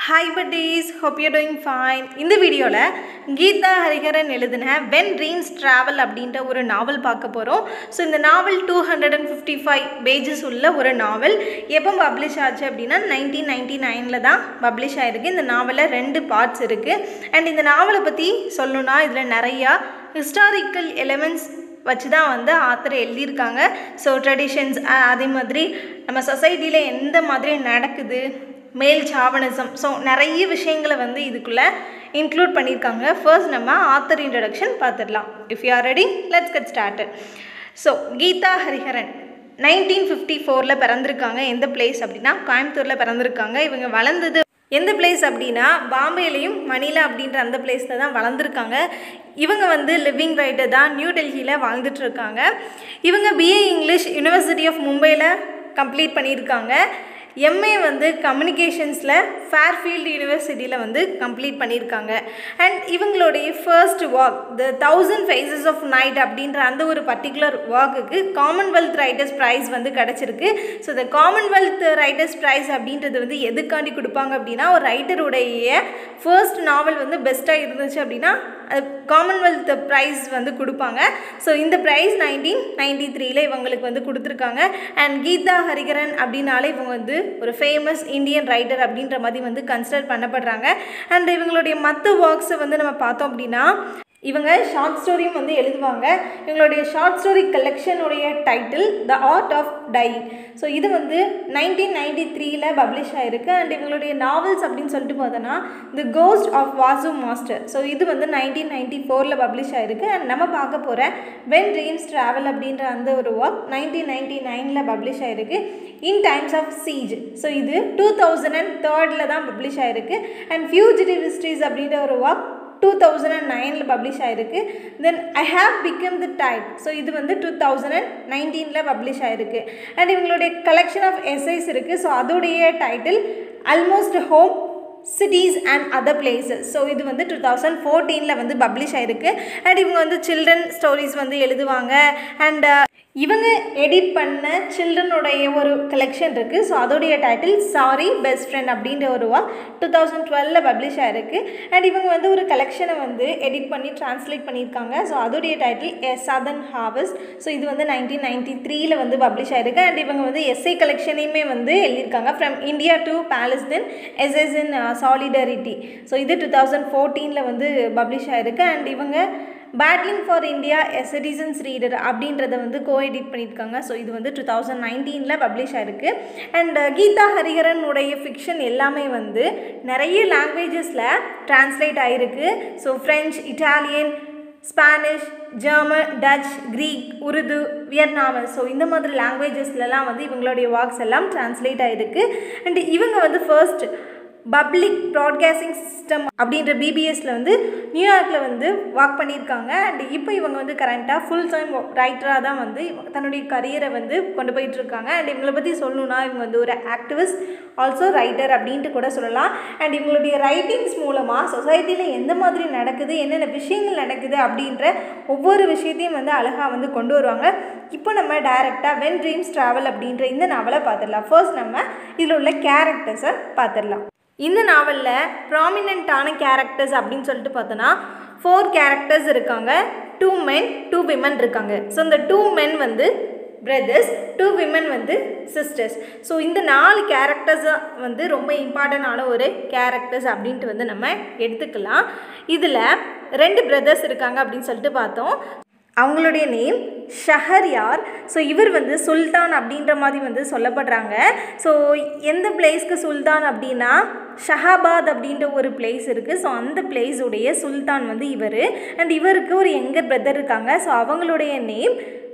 hi buddies hope you doing fine இந்த வீடியோவில் கீதா ஹரிஹரன் எழுதின வென் ட்ரீம்ஸ் ட்ராவல் அப்படின்ற ஒரு நாவல் பார்க்க போகிறோம் ஸோ இந்த novel two hundred and fifty five pages உள்ள ஒரு நாவல் எப்போ பப்ளிஷ் ஆச்சு அப்படின்னா நைன்டீன் நைன்டி நைனில் தான் பப்ளிஷ் ஆகிருக்கு இந்த நாவலில் ரெண்டு பார்ட்ஸ் இருக்குது அண்ட் இந்த நாவலை பற்றி சொல்லணுன்னா இதில் நிறையா ஹிஸ்டாரிக்கல் எலிமெண்ட்ஸ் வச்சு தான் வந்து ஆத்தர் எழுதியிருக்காங்க ஸோ ட்ரெடிஷன்ஸ் அதே மாதிரி நம்ம சொசைட்டியில் எந்த மாதிரி நடக்குது மேல் சாவனிசம் ஸோ நிறைய விஷயங்களை வந்து இதுக்குள்ளே இன்க்ளூட் பண்ணியிருக்காங்க ஃபர்ஸ்ட் நம்ம ஆத்தர் இன்ட்ரடக்ஷன் பார்த்துடலாம் if you are ready let's get started so Geetha Hariharan nineteen fifty ஃபோரில் பிறந்திருக்காங்க எந்த பிளேஸ் அப்படின்னா கோயம்புத்தூரில் பிறந்திருக்காங்க இவங்க வளர்ந்தது எந்த பிளேஸ் அப்படின்னா பாம்பேலையும் மணிலா அப்படின்ற அந்த பிளேஸில் தான் வளர்ந்துருக்காங்க இவங்க வந்து லிவிங் ரைட்டர் தான் நியூ டெல்லியில் வாழ்ந்துட்டுருக்காங்க இவங்க பிஏ இங்கிலீஷ் யூனிவர்சிட்டி ஆஃப் மும்பையில் கம்ப்ளீட் பண்ணியிருக்காங்க எம்ஏ வந்து கம்யூனிகேஷன்ஸில் ஃபேர்ஃபீல்டு யூனிவர்சிட்டியில் வந்து கம்ப்ளீட் பண்ணியிருக்காங்க அண்ட் இவங்களுடைய first work the thousand faces of night அப்படின்ற அந்த ஒரு பர்டிகுலர் வாக்குக்கு காமன்வெல்த் ரைட்டர்ஸ் ப்ரைஸ் வந்து கிடச்சிருக்கு ஸோ இந்த காமன்வெல்த் ரைட்டர்ஸ் ப்ரைஸ் அப்படின்றது வந்து எதுக்காண்டி கொடுப்பாங்க அப்படின்னா ஒரு ரைட்டருடைய ஃபர்ஸ்ட் நாவல் வந்து பெஸ்ட்டாக இருந்துச்சு அப்படின்னா காமன்வெல்த் ப்ரைஸ் வந்து கொடுப்பாங்க ஸோ இந்த ப்ரைஸ் நைன்டீன் நைன்டி த்ரீல இவங்களுக்கு வந்து கொடுத்துருக்காங்க அண்ட் கீதா ஹரிகரன் அப்படின்னாலே இவங்க வந்து ஒரு ஃபேமஸ் இந்தியன் ரைட்டர் அப்படின்ற மாதிரி வந்து கன்சிடர் பண்ணப்படுறாங்க அண்ட் இவங்களுடைய மற்ற ஒர்க்ஸை வந்து நம்ம பார்த்தோம் அப்படின்னா இவங்க ஷார்ட் ஸ்டோரியும் வந்து எழுதுவாங்க இவங்களுடைய ஷார்ட் ஸ்டோரி கலெக்ஷனுடைய title the art of die so இது வந்து நைன்டீன் நைன்டி த்ரீல பப்ளிஷ் ஆகிருக்கு அண்ட் இவங்களுடைய நாவல்ஸ் அப்படின்னு சொல்லிட்டு பார்த்தோன்னா the ghost of Vasu master so இது வந்து நைன்டீன் நைன்டி ஃபோரில் பப்ளிஷ் ஆகிருக்கு அண்ட் நம்ம பார்க்க போகிற வென் ட்ரீம்ஸ் ட்ராவல் அப்படின்ற அந்த ஒரு ஒர்க் நைன்டீன் நைன்டி நைனில் பப்ளிஷ் ஆகிருக்கு in times of siege so இது டூ தௌசண்ட் அண்ட் தேர்டில் தான் பப்ளிஷ் ஆகிருக்கு அண்ட் ஃபியூஜிட்டிவ் ஹிஸ்ட்ரிஸ் அப்படின்ற ஒரு ஒர்க் டூ தௌசண்ட் அண்ட் நைனில் பப்ளிஷ் ஆகிருக்கு then I have become the tide so இது வந்து டூ தௌசண்ட் அண்ட் நைன்டீனில் பப்ளிஷ் ஆகிருக்கு அண்ட் இவங்களுடைய கலெக்ஷன் ஆஃப் எஸ்ஐஸ் இருக்குது ஸோ அதோடைய title almost home cities and other places so இது வந்து டூ தௌசண்ட் ஃபோர்டீனில் வந்து பப்ளிஷ் ஆகிருக்கு அண்ட் இவங்க வந்து சில்ட்ரன் ஸ்டோரிஸ் வந்து எழுதுவாங்க அண்ட் இவங்க எடிட் பண்ண சில்ட்ரனுடைய ஒரு கலெக்ஷன் இருக்குது ஸோ அதோடைய டைட்டில் சாரி பெஸ்ட் ஃப்ரெண்ட் அப்படின்ற ஒரு வா டூ தௌசண்ட் டுவெலில் பப்ளிஷ் ஆகிருக்கு அண்ட் இவங்க வந்து ஒரு கலெக்ஷனை வந்து எடிட் பண்ணி ட்ரான்ஸ்லேட் பண்ணியிருக்காங்க ஸோ அதோடைய title a southern harvest so இது வந்து நைன்டீன் நைன்டி த்ரீல வந்து பப்ளிஷ் ஆகிருக்கு அண்ட் இவங்க வந்து எஸ்ஐ கலெக்ஷனையுமே வந்து எழுதியிருக்காங்க from India to Palestine essays in solidarity so இது டூ தௌசண்ட் ஃபோர்டீனில் வந்து பப்ளிஷ் ஆகிருக்கு அண்ட் இவங்க battling for India a citizen's reader அப்படின்றத வந்து கோ எடிட் பண்ணியிருக்காங்க ஸோ இது வந்து டூ தௌசண்ட் நைன்டீனில் பப்ளிஷ் ஆகிருக்கு அண்ட் கீதா ஹரிஹரனுடைய ஃபிக்ஷன் எல்லாமே வந்து நிறைய லாங்குவேஜஸில் ட்ரான்ஸ்லேட் ஆகிருக்கு so French Italian Spanish German Dutch Greek Urdu வியட்நாமல் ஸோ இந்த மாதிரி லாங்குவேஜஸ்லலாம் வந்து இவங்களுடைய வாக்ஸ் எல்லாம் ட்ரான்ஸ்லேட் ஆகிருக்கு அண்ட் இவங்க வந்து ஃபர்ஸ்ட் பப்ளிக் ப்ராட்காஸ்டிங் சிஸ்டம் அப்படின்ற பிபிஎஸ்ல வந்து நியூயார்க்கில் வந்து ஒர்க் பண்ணியிருக்காங்க அண்ட் இப்போ இவங்க வந்து கரண்ட்டாக ஃபுல் டைம் ரைட்டராக தான் வந்து தன்னுடைய கரியரை வந்து கொண்டு போயிட்டு இருக்காங்க அண்ட் இவங்களை பற்றி சொல்லணுன்னா இவங்க வந்து ஒரு ஆக்டிவிஸ்ட் ஆல்சோ ரைட்டர் அப்படின்ட்டு கூட சொல்லலாம் அண்ட் இவங்களுடைய ரைட்டிங்ஸ் மூலமாக சொசைட்டியில் எந்த மாதிரி நடக்குது என்னென்ன விஷயங்கள் நடக்குது அப்படின்ற ஒவ்வொரு விஷயத்தையும் வந்து அழகாக வந்து கொண்டு வருவாங்க இப்போ நம்ம டைரெக்டாக வென் ட்ரீம்ஸ் ட்ராவல் அப்படின்ற இந்த நாவலை பார்த்துடலாம் ஃபர்ஸ்ட் நம்ம இதில் உள்ள கேரக்டர்ஸை பார்த்துடலாம் இந்த நாவலில் ப்ராமினெண்ட்டான கேரக்டர்ஸ் அப்படின்னு சொல்லிட்டு பார்த்தோன்னா ஃபோர் கேரக்டர்ஸ் இருக்காங்க டூ மென் டூ விமன் இருக்காங்க ஸோ இந்த டூ மென் வந்து பிரதர்ஸ் டூ விமன் வந்து சிஸ்டர்ஸ் ஸோ இந்த நாலு கேரக்டர்ஸ் வந்து ரொம்ப இம்பார்ட்டண்டான ஒரு கேரக்டர்ஸ் அப்படின்ட்டு வந்து நம்ம எடுத்துக்கலாம் இதில் ரெண்டு பிரதர்ஸ் இருக்காங்க அப்படின்னு சொல்லிட்டு பார்த்தோம் அவங்களுடைய நேம் ஷஹர்யார் ஸோ இவர் வந்து சுல்தான் அப்படின்ற மாதிரி வந்து சொல்லப்படுறாங்க ஸோ எந்த பிளேஸ்க்கு சுல்தான் அப்படின்னா ஷஹாபாத் அப்படின்ற ஒரு பிளேஸ் இருக்குது ஸோ அந்த பிளேஸுடைய சுல்தான் வந்து இவர் அண்ட் இவருக்கு ஒரு எங்கர் பிரதர் இருக்காங்க ஸோ அவங்களுடைய நேம்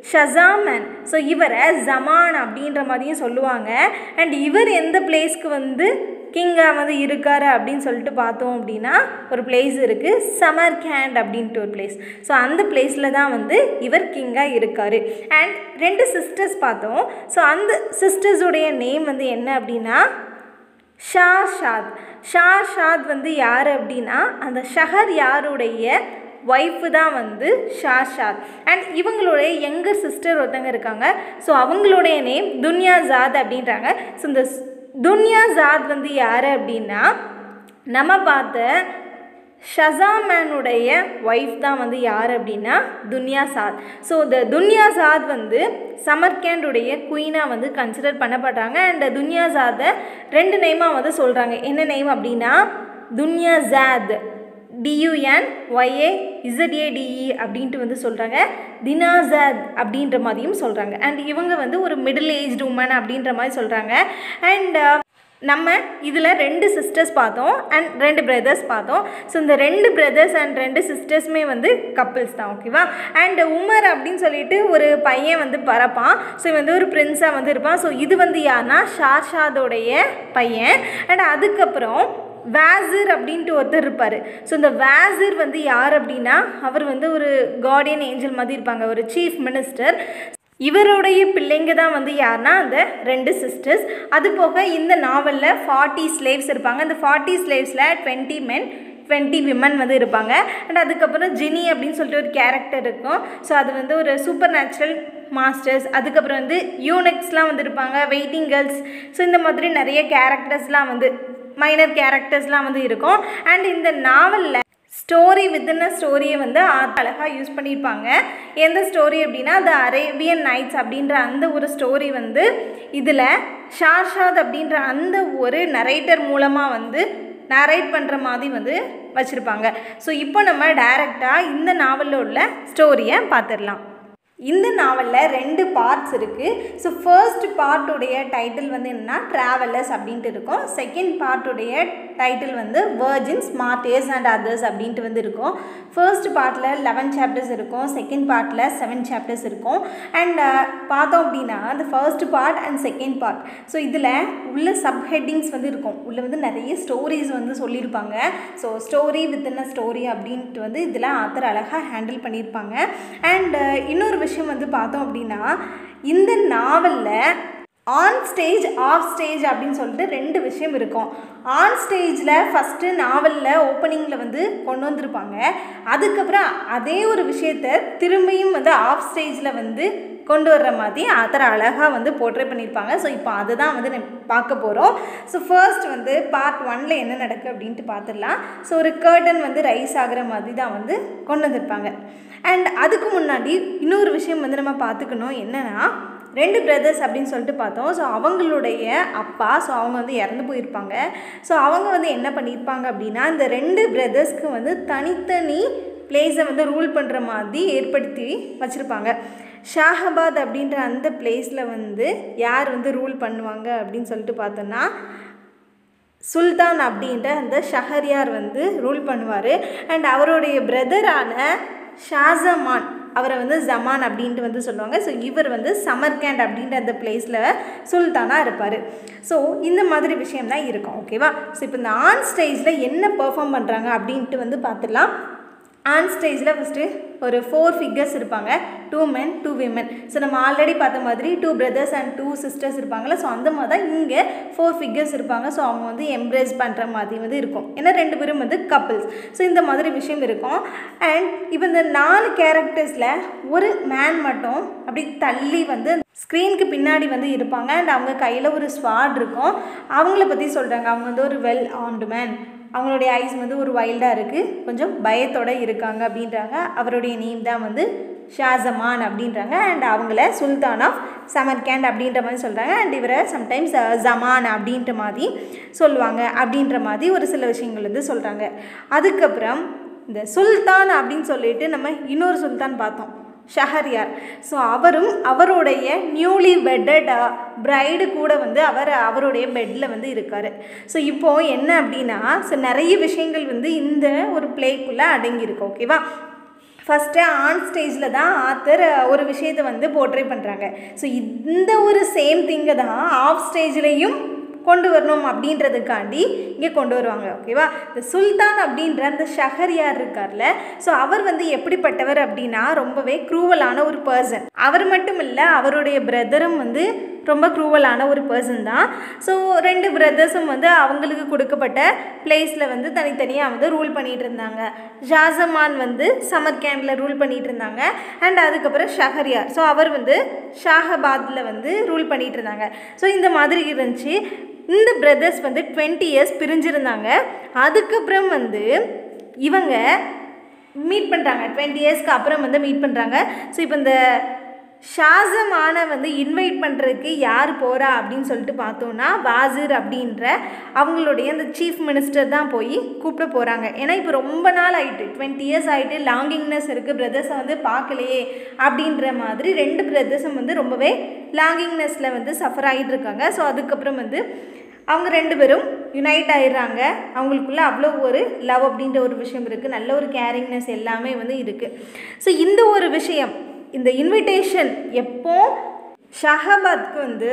ஷசாமன் ஸோ இவரை ஜமான் அப்படின்ற மாதிரியும் சொல்லுவாங்க அண்ட் இவர் எந்த பிளேஸ்க்கு வந்து கிங்காக வந்து இருக்கார் அப்படின்னு சொல்லிட்டு பார்த்தோம் அப்படின்னா ஒரு பிளேஸ் இருக்குது சமர்கேண்ட் அப்படின்ட்டு ஒரு பிளேஸ் ஸோ அந்த பிளேஸில் தான் வந்து இவர் கிங்காக இருக்கார் அண்ட் ரெண்டு சிஸ்டர்ஸ் பார்த்தோம் ஸோ அந்த சிஸ்டர்ஸுடைய நேம் வந்து என்ன அப்படின்னா ஷா ஷாத் ஷா ஷாத் வந்து யார் அப்படின்னா அந்த ஷஹர் யாருடைய ஒய்ஃபு தான் வந்து ஷாஷாத் அண்ட் இவங்களுடைய யங்கர் சிஸ்டர் ஒருத்தங்க இருக்காங்க ஸோ அவங்களுடைய நேம் துன்யா ஜாத் அப்படின்றாங்க ஸோ இந்த துன்யா ஜாத் வந்து யார் அப்படின்னா நம்ம பார்த்த ஷசாமேனுடைய ஒய்ஃப் தான் வந்து யார் அப்படின்னா துன்யா சாத் ஸோ இந்த துன்யா சாத் வந்து சமர்கேண்டுடைய குயினாக வந்து கன்சிடர் பண்ணப்படுறாங்க அண்ட் துன்யா சாத்தை ரெண்டு நேமாக வந்து சொல்கிறாங்க என்ன நேம் அப்படின்னா துன்யா ஜாத் டியூஎன் ஒய்ஏ இசட்ஏடிஇ அப்படின்ட்டு வந்து சொல்கிறாங்க தினாசாத் அப்படின்ற மாதிரியும் சொல்கிறாங்க அண்ட் இவங்க வந்து ஒரு மிடில் ஏஜ் உமன் அப்படின்ற மாதிரி சொல்கிறாங்க அண்ட் நம்ம இதில் ரெண்டு சிஸ்டர்ஸ் பார்த்தோம் அண்ட் ரெண்டு பிரதர்ஸ் பார்த்தோம் ஸோ இந்த ரெண்டு பிரதர்ஸ் அண்ட் ரெண்டு சிஸ்டர்ஸுமே வந்து கப்பிள்ஸ் தான் ஓகேவா அண்ட் உமர் அப்படின்னு சொல்லிட்டு ஒரு பையன் வந்து பறப்பான் ஸோ இவன் வந்து ஒரு பிரின்ஸாக வந்து இருப்பான் ஸோ இது வந்து யாருன்னா ஷாஷாதோடைய பையன் அண்ட் அதுக்கப்புறம் வேசிர் அப்படின்ட்டு ஒருத்தர் இருப்பார் ஸோ இந்த வேசிர் வந்து யார் அப்படின்னா அவர் வந்து ஒரு கார்டியன் ஏஞ்சல் மாதிரி இருப்பாங்க ஒரு சீஃப் மினிஸ்டர் இவருடைய பிள்ளைங்க தான் வந்து யாருன்னா அந்த ரெண்டு சிஸ்டர்ஸ் அது போக இந்த நாவலில் ஃபார்ட்டி ஸ்லேவ்ஸ் இருப்பாங்க இந்த ஃபார்ட்டி ஸ்லேவ்ஸில் டுவெண்ட்டி மென் டுவெண்ட்டி விமன் வந்து இருப்பாங்க அண்ட் அதுக்கப்புறம் ஜினி அப்படின்னு சொல்லிட்டு ஒரு கேரக்டர் இருக்கும் ஸோ அது வந்து ஒரு சூப்பர் நேச்சுரல் மாஸ்டர்ஸ் அதுக்கப்புறம் வந்து யூனிக்ஸ்லாம் வந்து இருப்பாங்க வெயிட்டிங் கேர்ள்ஸ் ஸோ இந்த மாதிரி நிறைய கேரக்டர்ஸ்லாம் வந்து மைனர் கேரக்டர்ஸ்லாம் வந்து இருக்கும் அண்ட் இந்த நாவலில் ஸ்டோரி வித்தின் ஸ்டோரியை வந்து அழகாக யூஸ் பண்ணியிருப்பாங்க எந்த ஸ்டோரி அப்படின்னா த அரேபியன் நைட்ஸ் அப்படின்ற அந்த ஒரு ஸ்டோரி வந்து இதில் ஷாஷாத் அப்படின்ற அந்த ஒரு நரேட்டர் மூலமாக வந்து நரேட் பண்ணுற மாதிரி வந்து வச்சுருப்பாங்க ஸோ இப்போ நம்ம டைரெக்டாக இந்த நாவலில் உள்ள ஸ்டோரியை பார்த்துடலாம் இந்த நாவலில் ரெண்டு பார்ட்ஸ் இருக்குது ஸோ ஃபர்ஸ்ட் பார்ட்டுடைய டைட்டில் வந்து என்னென்னா ட்ராவலர்ஸ் அப்படின்ட்டு இருக்கும் செகண்ட் பார்ட்டுடைய டைட்டில் வந்து வேர்ஜின்ஸ் மார்டேஸ் அண்ட் அதர்ஸ் அப்படின்ட்டு வந்து இருக்கும் ஃபர்ஸ்ட் பார்ட்டில் லெவன் சாப்டர்ஸ் இருக்கும் செகண்ட் பார்ட்டில் செவன் சாப்டர்ஸ் இருக்கும் அண்ட் பார்த்தோம் அப்படின்னா அந்த first part and second part so இதில் உள்ள சப் ஹெட்டிங்ஸ் வந்து இருக்கும் உள்ளே வந்து நிறைய ஸ்டோரிஸ் வந்து சொல்லியிருப்பாங்க so story within a story அப்படின்ட்டு வந்து இதில் ஆத்தர் அழகாக ஹேண்டில் பண்ணியிருப்பாங்க அண்ட் இன்னொரு விஷயம் வந்து பார்த்தோம் அப்படின்னா இந்த நாவலில் ஆன் ஸ்டேஜ் ஆஃப் ஸ்டேஜ் அப்படின்னு சொல்லிட்டு ரெண்டு விஷயம் இருக்கும் ஆன் ஸ்டேஜில் ஃபஸ்ட்டு நாவலில் ஓப்பனிங்கில் வந்து கொண்டு வந்திருப்பாங்க அதுக்கப்புறம் அதே ஒரு விஷயத்த திரும்பியும் வந்து ஆஃப் ஸ்டேஜில் வந்து கொண்டு வர்ற மாதிரி ஆத்தர் அழகாக வந்து போர்ட்ரே பண்ணியிருப்பாங்க ஸோ இப்போ அதை தான் வந்து நம்ம பார்க்க போகிறோம் ஸோ ஃபர்ஸ்ட் வந்து பார்ட் ஒனில் என்ன நடக்குது அப்படின்ட்டு பார்த்துடலாம் ஸோ ஒரு கேர்டன் வந்து ரைஸ் ஆகிற மாதிரி தான் வந்து கொண்டு வந்திருப்பாங்க அண்ட் அதுக்கு முன்னாடி இன்னொரு விஷயம் வந்து நம்ம பார்த்துக்கணும் என்னென்னா ரெண்டு பிரதர்ஸ் அப்படின்னு சொல்லிட்டு பார்த்தோம் ஸோ அவங்களுடைய அப்பா ஸோ அவங்க வந்து இறந்து போயிருப்பாங்க ஸோ அவங்க வந்து என்ன பண்ணியிருப்பாங்க அப்படின்னா இந்த ரெண்டு பிரதர்ஸ்க்கு வந்து தனித்தனி பிளேஸை வந்து ரூல் பண்ணுற மாதிரி ஏற்படுத்தி வச்சுருப்பாங்க ஷாஹபாத் அப்படின்ற அந்த பிளேஸில் வந்து யார் வந்து ரூல் பண்ணுவாங்க அப்படின்னு சொல்லிட்டு பார்த்தோன்னா சுல்தான் அப்படின்ற அந்த ஷஹரியார் வந்து ரூல் பண்ணுவார் அண்ட் அவருடைய பிரதரான ஷாசமான் அவரை வந்து ஜமான் அப்படின்ட்டு வந்து சொல்லுவாங்க ஸோ இவர் வந்து சமர்கேண்ட் அப்படின்ற அந்த பிளேஸில் சுல்தானாக இருப்பார் ஸோ இந்த மாதிரி விஷயம் தான் இருக்கும் ஓகேவா ஸோ இப்போ இந்த ஆன் ஸ்டேஜில் என்ன பெர்ஃபார்ம் பண்ணுறாங்க அப்படின்ட்டு வந்து பார்த்துடலாம் ஆன் ஸ்டேஜில் ஃபஸ்ட்டு ஒரு ஃபோர் ஃபிகர்ஸ் இருப்பாங்க two men two women so நம்ம ஆல்ரெடி பார்த்த மாதிரி two brothers and two sisters இருப்பாங்கள்ல ஸோ அந்த மாதிரி தான் இங்கே ஃபோர் ஃபிகர்ஸ் இருப்பாங்க ஸோ அவங்க வந்து எம்ப்ரேஸ் பண்ணுற மாதிரி வந்து இருக்கும் ஏன்னா ரெண்டு பேரும் வந்து கப்பிள்ஸ் ஸோ இந்த மாதிரி விஷயம் இருக்கும் அண்ட் இப்போ இந்த நாலு கேரக்டர்ஸில் ஒரு மேன் மட்டும் அப்படி தள்ளி வந்து ஸ்க்ரீனுக்கு பின்னாடி வந்து இருப்பாங்க அண்ட் அவங்க கையில் ஒரு ஸ்வாட் இருக்கும் அவங்கள பற்றி சொல்கிறாங்க அவங்க வந்து ஒரு வெல் ஆர்ம்டு மேன் அவங்களுடைய ஐஸ் வந்து ஒரு வைல்டாக இருக்குது கொஞ்சம் பயத்தோடு இருக்காங்க அப்படின்றாங்க அவருடைய நேம் தான் வந்து ஷாஜமான் அப்படின்றாங்க அண்ட் அவங்கள சுல்தான் ஆஃப் சமர்கேண்ட் அப்படின்ற மாதிரி சொல்கிறாங்க அண்ட் இவரை சம்டைம்ஸ் ஜமான் அப்படின்ற மாதிரி சொல்லுவாங்க அப்படின்ற மாதிரி ஒரு சில விஷயங்கள் வந்து சொல்கிறாங்க அதுக்கப்புறம் இந்த சுல்தான் அப்படின்னு சொல்லிட்டு நம்ம இன்னொரு சுல்தான் பார்த்தோம் ஷஹரியார் ஸோ அவரும் அவருடைய நியூலி பெட்டட் பிரைடு கூட வந்து அவர் அவருடைய பெட்டில் வந்து இருக்கார் ஸோ இப்போது என்ன அப்படின்னா ஸோ நிறைய விஷயங்கள் வந்து இந்த ஒரு பிளேக்குள்ளே அடங்கியிருக்கு ஓகேவா ஃபஸ்ட்டு ஆன் ஸ்டேஜில் தான் ஆத்தர் ஒரு விஷயத்தை வந்து போர்ட்ரே பண்ணுறாங்க ஸோ இந்த ஒரு சேம் திங்கை தான் ஆஃப் ஸ்டேஜ்லேயும் கொண்டு வரணும் அப்படின்றதுக்காண்டி இங்கே கொண்டு வருவாங்க ஓகேவா இந்த சுல்தான் அப்படின்ற அந்த ஷஹரியார் இருக்கார்ல ஸோ அவர் வந்து எப்படிப்பட்டவர் அப்படின்னா ரொம்பவே க்ரூவலான ஒரு பர்சன் அவர் மட்டும் இல்லை அவருடைய பிரதரும் வந்து ரொம்ப க்ரூவலான ஒரு பர்சன் தான் ஸோ ரெண்டு பிரதர்ஸும் வந்து அவங்களுக்கு கொடுக்கப்பட்ட பிளேஸில் வந்து தனித்தனியாக வந்து ரூல் பண்ணிகிட்டு இருந்தாங்க ஷாசமான் வந்து சமர்கேண்டில் ரூல் பண்ணிகிட்டு இருந்தாங்க அண்ட் அதுக்கப்புறம் ஷஹரியார் ஸோ அவர் வந்து ஷாஹபாத்தில் வந்து ரூல் பண்ணிகிட்டு இருந்தாங்க ஸோ இந்த மாதிரி இருந்துச்சு இந்த பிரதர்ஸ் வந்து டுவெண்ட்டி இயர்ஸ் பிரிஞ்சிருந்தாங்க அதுக்கப்புறம் வந்து இவங்க மீட் பண்ணுறாங்க டுவெண்ட்டி இயர்ஸ்க்கு அப்புறம் வந்து மீட் பண்ணுறாங்க ஸோ இப்போ இந்த ஷாசமான வந்து இன்வைட் பண்ணுறதுக்கு யார் போகிறா அப்படின்னு சொல்லிட்டு பார்த்தோன்னா வாசிர் அப்படின்ற அவங்களுடைய அந்த சீஃப் மினிஸ்டர் தான் போய் கூப்பிட போகிறாங்க ஏன்னா இப்போ ரொம்ப நாள் ஆயிட்டு டுவெண்ட்டி இயர்ஸ் ஆகிட்டு லாங்கிங்னஸ் இருக்குது பிரதர்ஸை வந்து பார்க்கலையே அப்படின்ற மாதிரி ரெண்டு பிரதர்ஸும் வந்து ரொம்பவே லாங்கிங்னஸில் வந்து சஃபர் ஆகிட்டு இருக்காங்க ஸோ அதுக்கப்புறம் வந்து அவங்க ரெண்டு பேரும் யுனைட் ஆயிடுறாங்க அவங்களுக்குள்ள அவ்வளோ ஒரு லவ் அப்படின்ற ஒரு விஷயம் இருக்குது நல்ல ஒரு கேரிங்னஸ் எல்லாமே வந்து இருக்குது ஸோ இந்த ஒரு விஷயம் இந்த இன்விடேஷன் எப்போ ஷஹபாத்க்கு வந்து